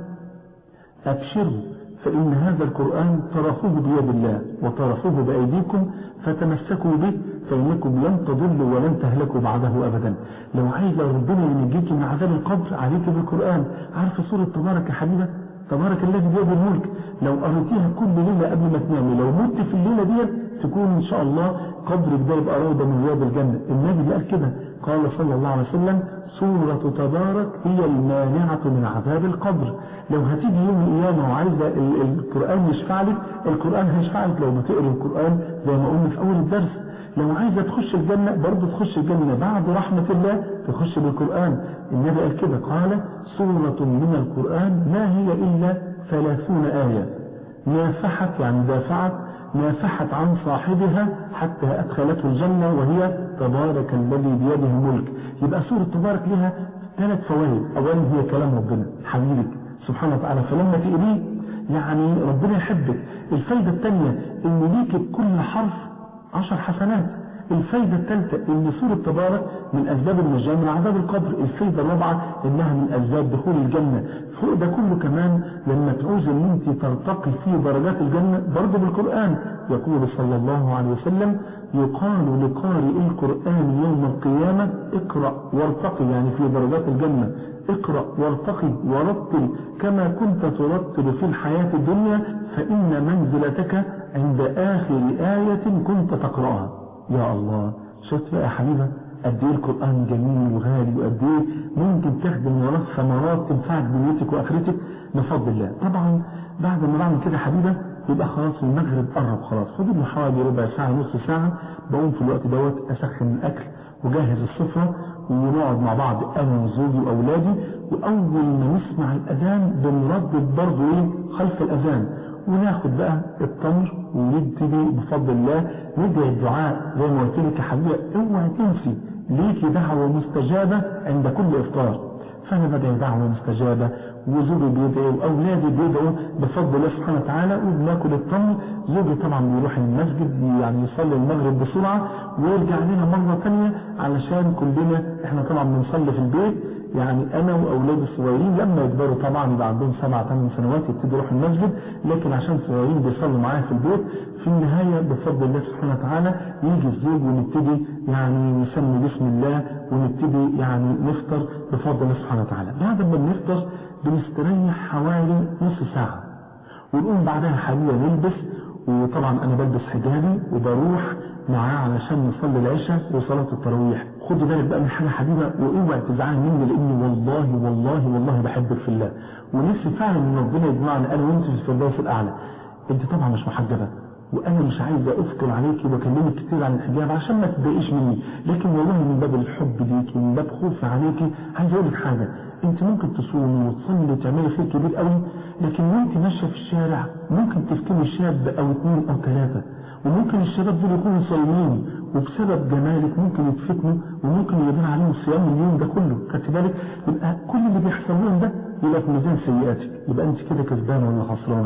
S2: ابشروا فإن هذا القرآن طرفوه بيد الله وطرفوه بأيديكم فتمسكوا به فإنكم لن تضلوا ولن تهلكوا بعده أبدا لو عايز ربنا ينجيك من عذاب القبر عليك بالقرآن عارف سورة تبارك يا حبيبة تبارك الذي بيده الملك لو قريتيها كل ليلة قبل ما تنامي لو مت في الليلة دي تكون إن شاء الله قبرك ده يبقى روضة من رياض الجنة النبي قال كده قال صلى الله عليه وسلم سورة تبارك هي المانعة من عذاب القبر لو هتيجي يوم القيامة وعايزة القرآن يشفع لك القرآن هيشفع لك لو ما تقري القرآن زي ما قلنا في أول الدرس لو عايزة تخش الجنة برضه تخش الجنة بعد رحمة الله تخش بالقرآن النبي قال كده قال سورة من القرآن ما هي إلا ثلاثون آية نافحت يعني دافعت نافحت عن صاحبها حتى أدخلته الجنة وهي تبارك الذي بيده الملك يبقى سورة تبارك لها ثلاث فوائد أولا هي كلام ربنا حبيبك سبحانه وتعالى فلما تقريه يعني ربنا يحبك الفايدة الثانية ان ليك بكل حرف عشر حسنات الفايدة الثالثة ان سورة تبارك من اسباب النجاة من عذاب القبر الفايدة الرابعة انها من اسباب دخول الجنة فوق ده كله كمان لما تعوز ان انت ترتقي في درجات الجنة برضه بالقرآن يقول صلى الله عليه وسلم يقال لقارئ القرآن يوم القيامة اقرأ وارتقي يعني في درجات الجنة اقرأ وارتقي ورتل كما كنت ترتل في الحياة الدنيا فإن منزلتك عند آخر آية كنت تقرأها يا الله شفت يا حبيبة قد ايه القرآن جميل وغالي وقد ايه ممكن تخدم وراه ثمرات تنفعك دنيتك واخرتك بفضل الله طبعا بعد ما بعمل كده حبيبة يبقى خلاص المغرب قرب خلاص فاضل له حوالي ربع ساعة نص ساعة بقوم في الوقت دوت اسخن الاكل وجهز السفرة ونقعد مع بعض انا وزوجي واولادي واول ما نسمع الاذان بنردد برضه ايه خلف الاذان وناخد بقى التمر ونبتدي بفضل الله ندعي الدعاء زي ما قلت لك يا حبيبي اوعى تنسي ليكي دعوه مستجابه عند كل افطار فانا بدعي دعوه مستجابه وزوجي بيدعي واولادي بيدعوا بفضل الله سبحانه وتعالى وبناكل التمر زوجي طبعا بيروح المسجد يعني يصلي المغرب بسرعه ويرجع لنا مره ثانيه علشان كلنا احنا طبعا بنصلي في البيت يعني انا واولادي الصغيرين لما يكبروا طبعا يبقى عندهم سبع ثمان سنوات يبتدوا يروحوا المسجد لكن عشان صغيرين بيصلوا معايا في البيت في النهايه بفضل الله سبحانه وتعالى يجي الزوج ونبتدي يعني نسمي بسم الله ونبتدي يعني نفطر بفضل الله سبحانه وتعالى بعد ما بنفطر بنستريح حوالي نص ساعه ونقوم بعدها حبيبه نلبس وطبعا انا بلبس حجابي وبروح معاه علشان نصلي العشاء وصلاة التراويح خدي بالك بقى من حاجة حبيبة واوعي تزعلي مني لاني والله والله والله بحبك في الله ونفسي فعلا ان ربنا يجمعنا انا وانت في الفردوس الاعلى انت طبعا مش محجبة وانا مش عايز اثقل عليكي واكلمك كتير عن الحجاب عشان ما تضايقيش مني لكن والله من باب الحب ليكي من باب خوفي عليكي عايز اقول لك حاجه انت ممكن تصومي وتصلي وتعملي خير كبير قوي لكن وانت ماشيه في الشارع ممكن تفتني شاب او اثنين او ثلاثه وممكن الشباب دول يكونوا صايمين وبسبب جمالك ممكن يتفتنوا وممكن يدين عليهم صيام اليوم ده كله خدت بالك يبقى كل اللي بيحصل لهم ده يبقى في ميزان سيئاتك يبقى انت كده كسبانه ولا خسرانه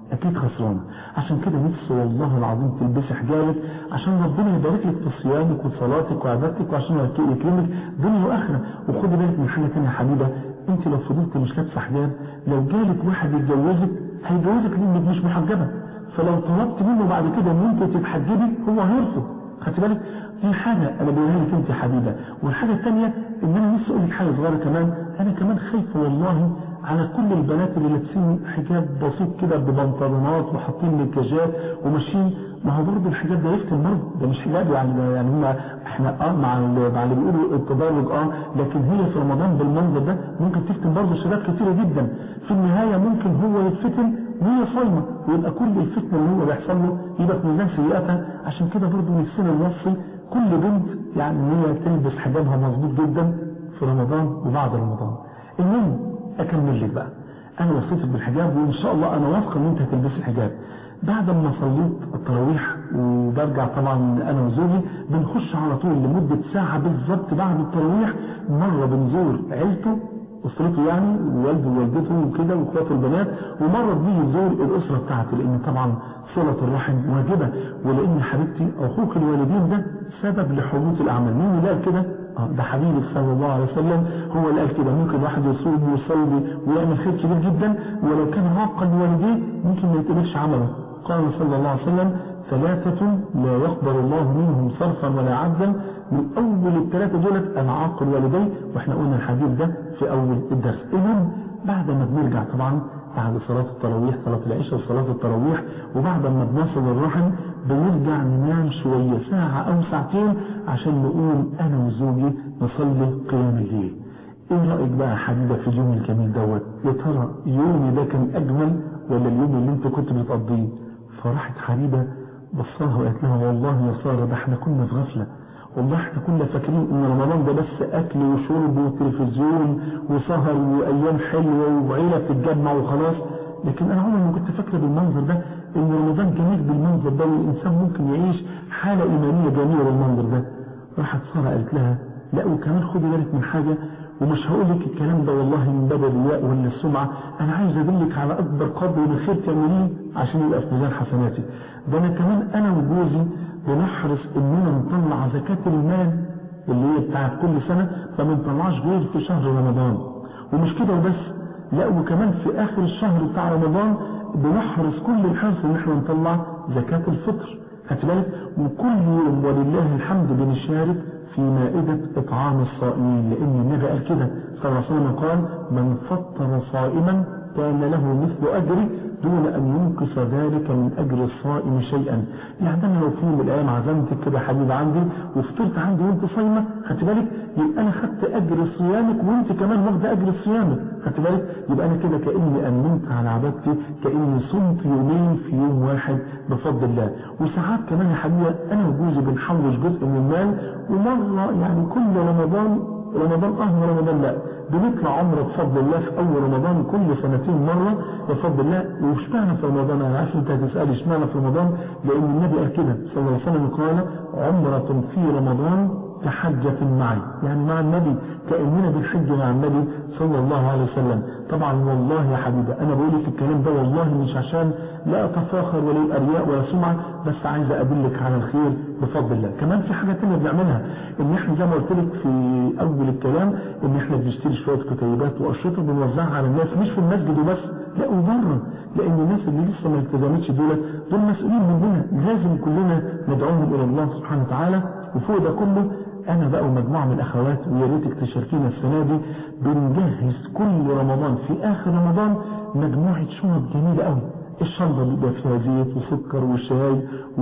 S2: اكيد خسرانه عشان كده نفسي والله العظيم تلبسي حجابك عشان ربنا يبارك لك في صيامك وصلاتك وعبادتك وعشان يكرمك دنيا واخره وخدي بالك من حاجه ثانيه يا حبيبه انت لو فضلت مش لابسه حجاب لو جالك واحد يتجوزك هيجوزك لانك مش محجبه فلو طلبت منه بعد كده ان انت تتحجبي هو هيرفض خدت بالك دي حاجة انا بقولها لك انت يا حبيبة والحاجة الثانية ان انا نفسي اقول لك حاجة صغيرة كمان انا كمان خايفة والله على كل البنات اللي لابسين حجاب بسيط كده ببنطلونات وحاطين مكياجات وماشيين ما هو برضه الحجاب ده يفتن برضه ده مش حجاب يعني يعني هم احنا اه مع مع اللي بيقولوا التدرج اه لكن هي في رمضان بالمنظر ده ممكن تفتن برضه شباب كتيره جدا في النهايه ممكن هو يتفتن وهي صايمه ويبقى كل الفتنه اللي هو بيحصل له يبقى في ميزان سيئاتها عشان كده برضه نفسنا نوصي كل بنت يعني ان هي تلبس حجابها مظبوط جدا في رمضان وبعد رمضان المهم اكمل لك بقى انا وصيتك بالحجاب وان شاء الله انا واثقه ان انت هتلبسي الحجاب بعد ما صليت التراويح وبرجع طبعا انا وزوجي بنخش على طول لمده ساعه بالظبط بعد التراويح مره بنزور عيلته اسرته يعني والده ووالدته وكده واخواته البنات ومره بنيجي نزور الاسره بتاعتي لان طبعا صله الرحم واجبه ولان حبيبتي او اخوك الوالدين ده سبب لحبوط الاعمال مين اللي قال كده؟ اه ده حبيبي صلى الله عليه وسلم هو اللي قال كده ممكن واحد يصوم ويصلي ويعمل خير كبير جدا ولو كان عاقا لوالديه ممكن ما يتقبلش عمله قال صلى الله عليه وسلم ثلاثة لا يقبل الله منهم صرفا ولا عدلا من أول الثلاثة دولت العاق الوالدين وإحنا قلنا الحديث ده في أول الدرس المهم بعد ما بنرجع طبعا بعد صلاة التراويح صلاة العشاء وصلاة التراويح وبعد ما بنصل الرحم بنرجع ننام شوية ساعة أو ساعتين عشان نقوم أنا وزوجي نصلي قيام الليل ايه رأيك بقى يا حبيبة في اليوم الجميل دوت يا ترى يومي ده كان أجمل ولا اليوم اللي انت كنت بتقضيه فراحت حبيبة بصلها وقالت لها والله يا سارة ده احنا كنا في غفلة والله احنا كنا فاكرين ان رمضان ده بس اكل وشرب وتلفزيون وسهر وايام حلوة وعيلة بتتجمع وخلاص لكن انا عمري ما كنت فاكرة بالمنظر ده ان رمضان جميل بالمنظر ده والانسان ممكن يعيش حالة ايمانية جميلة بالمنظر ده راحت سارة قالت لها لا وكمان خدي بالك من حاجة ومش هقول لك الكلام ده والله من باب الرياء ولا السمعة انا عايز ادلك على اكبر قدر من خير تعمليه عشان يبقى في ميزان حسناتي ده انا كمان انا وجوزي بنحرص اننا نطلع زكاة المال اللي هي بتاعت كل سنة ما بنطلعش غير في شهر رمضان ومش كده وبس لا وكمان في اخر الشهر بتاع رمضان بنحرص كل الحرص ان احنا نطلع زكاة الفطر خدت بالك وكل يوم ولله الحمد بنشارك في مائدة إطعام الصائمين لأن النبي قال كده صلى الله عليه وسلم قال من فطر صائما كان له مثل أجره دون أن ينقص ذلك من أجر الصائم شيئا يعني أنا لو في يوم من الأيام عزمتك كده حبيب عندي وفطرت عندي وأنت صايمة خدت بالك يبقى أنا خدت أجر صيامك وأنت كمان واخدة أجر صيامك خدت بالك يبقى أنا كده كأني أمنت على عبادتي كأني صمت يومين في يوم واحد بفضل الله وساعات كمان يا حبيبي أنا وجوزي بنحوش جزء من المال ومرة يعني كل رمضان رمضان اه ورمضان لا بنطلع عمره بفضل الله في اول رمضان كل سنتين مره بفضل الله واشمعنى في رمضان انا عارف انت هتسالي اشمعنى في رمضان لان النبي قال كده صلى الله عليه وسلم قال عمره في رمضان كحجة معي يعني مع النبي كأننا بنحج مع النبي صلى الله عليه وسلم طبعا والله يا حبيبي أنا بقول لك الكلام ده والله مش عشان لا أتفاخر ولا يبقى رياء ولا سمعة بس عايز أدلك على الخير بفضل الله كمان في حاجة تانية بنعملها إن إحنا زي ما قلت لك في أول الكلام إن إحنا بنشتري شوية كتيبات وأشرطة بنوزعها على الناس مش في المسجد وبس لا وبره لأن الناس اللي لسه ما التزمتش دول دول مسؤولين مننا لازم كلنا ندعوهم إلى الله سبحانه وتعالى وفوق ده كله انا بقى ومجموعة من الاخوات ويا ريتك تشاركينا السنة دي بنجهز كل رمضان في اخر رمضان مجموعة شنط جميلة قوي الشنطة اللي بيبقى فيها زيت وسكر وشاي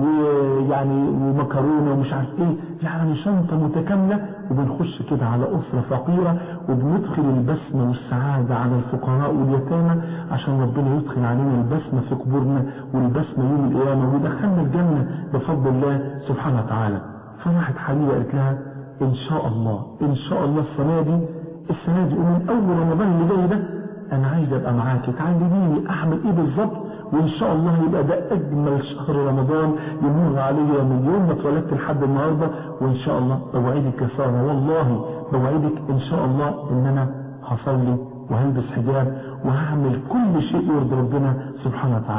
S2: ويعني ومكرونة ومش عارف ايه يعني شنطة متكاملة وبنخش كده على اسرة فقيرة وبندخل البسمة والسعادة على الفقراء واليتامى عشان ربنا يدخل علينا البسمة في قبورنا والبسمة يوم القيامة ويدخلنا الجنة بفضل الله سبحانه وتعالى فراحت حبيبة قالت لها ان شاء الله ان شاء الله السنة دي السنة دي ومن اول رمضان اللي جاي ده انا عايز ابقى معاكي تعلميني اعمل ايه بالظبط وان شاء الله يبقى ده اجمل شهر رمضان يمر عليا من يوم ما اتولدت لحد النهارده وان شاء الله بوعدك يا ساره والله بوعدك ان شاء الله ان انا هصلي وهلبس حجاب وهعمل كل شيء يرضي ربنا سبحانه وتعالى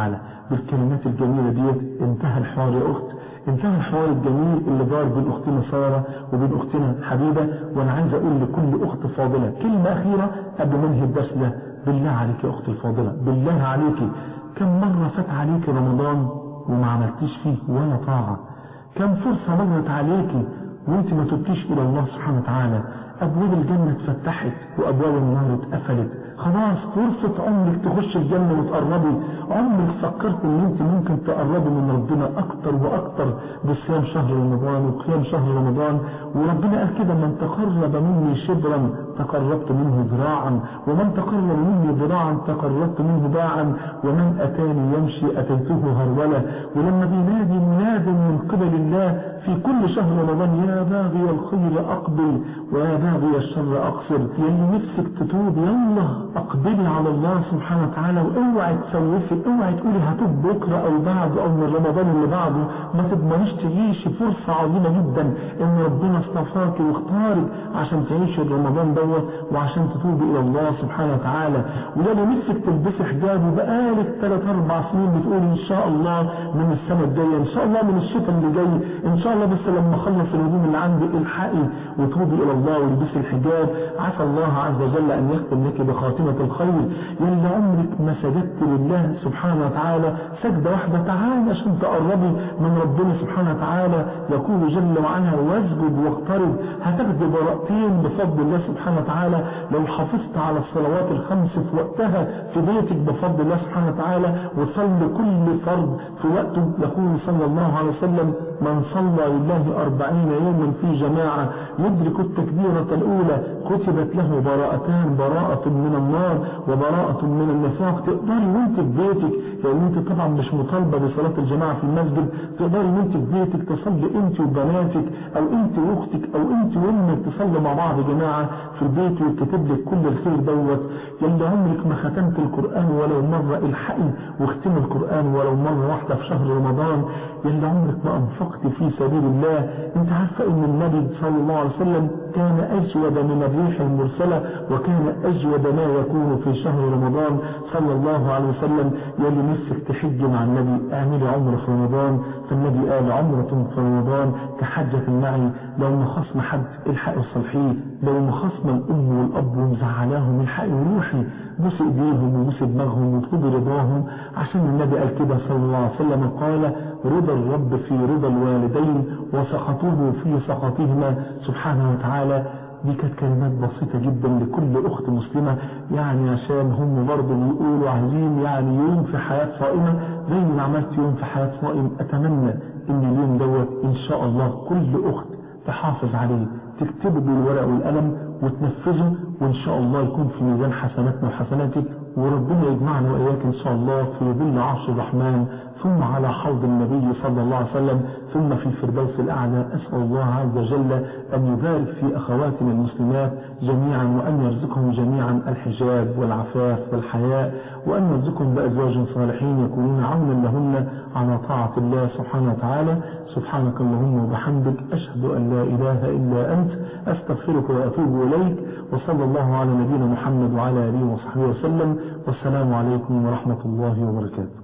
S2: بالكلمات الجميلة ديت انتهى الحوار يا أخت انتهى الحوار الجميل اللي دار بين أختنا سارة وبين أختنا حبيبة وأنا عايز أقول لكل أخت فاضلة كلمة أخيرة قبل ما انهي الدرس ده بالله عليك يا أختي الفاضلة بالله عليك كم مرة فات عليك رمضان وما عملتيش فيه ولا طاعة كم فرصة مرت عليك وانت ما تبكيش إلى الله سبحانه وتعالى أبواب الجنة اتفتحت وأبواب النار اتقفلت خلاص فرصة عمرك تخش الجنة وتقربي عمرك فكرت ان انت ممكن تقربي من ربنا اكتر واكتر بصيام شهر رمضان وقيام شهر رمضان وربنا قال كده من تقرب مني شبرا تقربت منه ذراعا ومن تقرب مني ذراعا تقربت منه باعا ومن اتاني يمشي اتيته هرولا ولما بينادي مناد من قبل الله في كل شهر رمضان يا باغي الخير اقبل ويا باغي الشر اقصر يلي نفسك تتوب يلا اقبلي على الله سبحانه وتعالى واوعي تسوفي اوعي تقولي هتوب بكره او بعد او من رمضان اللي بعده ما تضمنيش تعيشي فرصه عظيمه جدا ان ربنا اصطفاكي واختارك عشان تعيشي رمضان دوت وعشان تتوبي الى الله سبحانه وتعالى ولو نفسك تلبسي حجاب وبقالك ثلاث اربع سنين بتقولي ان شاء الله من السنه الجايه ان شاء الله من الشتاء اللي جاي ان شاء الله بس لما اخلص الهدوم اللي عندي الحقي وتوبي الى الله والبسي الحجاب عسى الله عز وجل ان يختم لك بخاتمه الخير يلا عمرك ما سجدت لله سبحانه وتعالى سجده واحده تعالى عشان تقربي من ربنا سبحانه وتعالى يقول جل وعلا واسجد واقترب هتاخدي براءتين بفضل الله سبحانه وتعالى لو حافظت على الصلوات الخمس في وقتها في بيتك بفضل الله سبحانه وتعالى وصلي كل فرض في وقته يقول صلى الله عليه وسلم من صلى لله أربعين يوما في جماعة يدرك التكبيرة الأولى كتبت له براءتان براءة من النار وبراءة من النفاق تقدري وانت في بيتك لأن انت طبعا مش مطالبة بصلاة الجماعة في المسجد تقدري وانت في بيتك تصلي انت وبناتك او انت واختك او انت وامك تصلي مع بعض جماعة في البيت ويكتب لك كل الخير دوت يلا عمرك ما ختمت القرآن ولو مرة الحقي واختم القرآن ولو مرة واحدة في شهر رمضان يلا عمرك ما انفقت في سبيل الله انت عارفة ان النبي صلى الله عليه وسلم كان اجود من الريح المرسلة وكان اجود ما يكون في شهر رمضان صلى الله عليه وسلم يلي نفسك تحج مع النبي اعملي عمرة في رمضان فالنبي قال عمرة في رمضان كحجة معي لو مخصم حد الحق الصالحين لو مخصم الام والاب ومزعلاهم الحق روحي بوس ايديهم وبوس دماغهم واطلبي رضاهم عشان النبي قال كده صلى الله عليه وسلم قال رضا الرب في رضا الوالدين وسخطوه في سخطهما سبحانه وتعالى دي كانت كلمات بسيطة جدا لكل أخت مسلمة يعني عشان هم برضه بيقولوا عايزين يعني يوم في حياة صائمة زي ما عملت يوم في حياة صائم أتمنى إن اليوم دوت إن شاء الله كل أخت تحافظ عليه تكتبه بالورق والقلم وتنفذه وإن شاء الله يكون في ميزان حسناتنا وحسناتك وربنا يجمعنا وإياك إن شاء الله في ظل عرش الرحمن ثم على حوض النبي صلى الله عليه وسلم ثم في الفردوس الأعلى أسأل الله عز وجل أن يبارك في أخواتنا المسلمات جميعا وأن يرزقهم جميعا الحجاب والعفاف والحياء وأن يرزقهم بأزواج صالحين يكونون عونا لهن على طاعة الله سبحانه وتعالى سبحانك اللهم وبحمدك أشهد أن لا إله إلا أنت أستغفرك وأتوب إليك وصلى الله على نبينا محمد وعلى آله وصحبه وسلم والسلام عليكم ورحمة الله وبركاته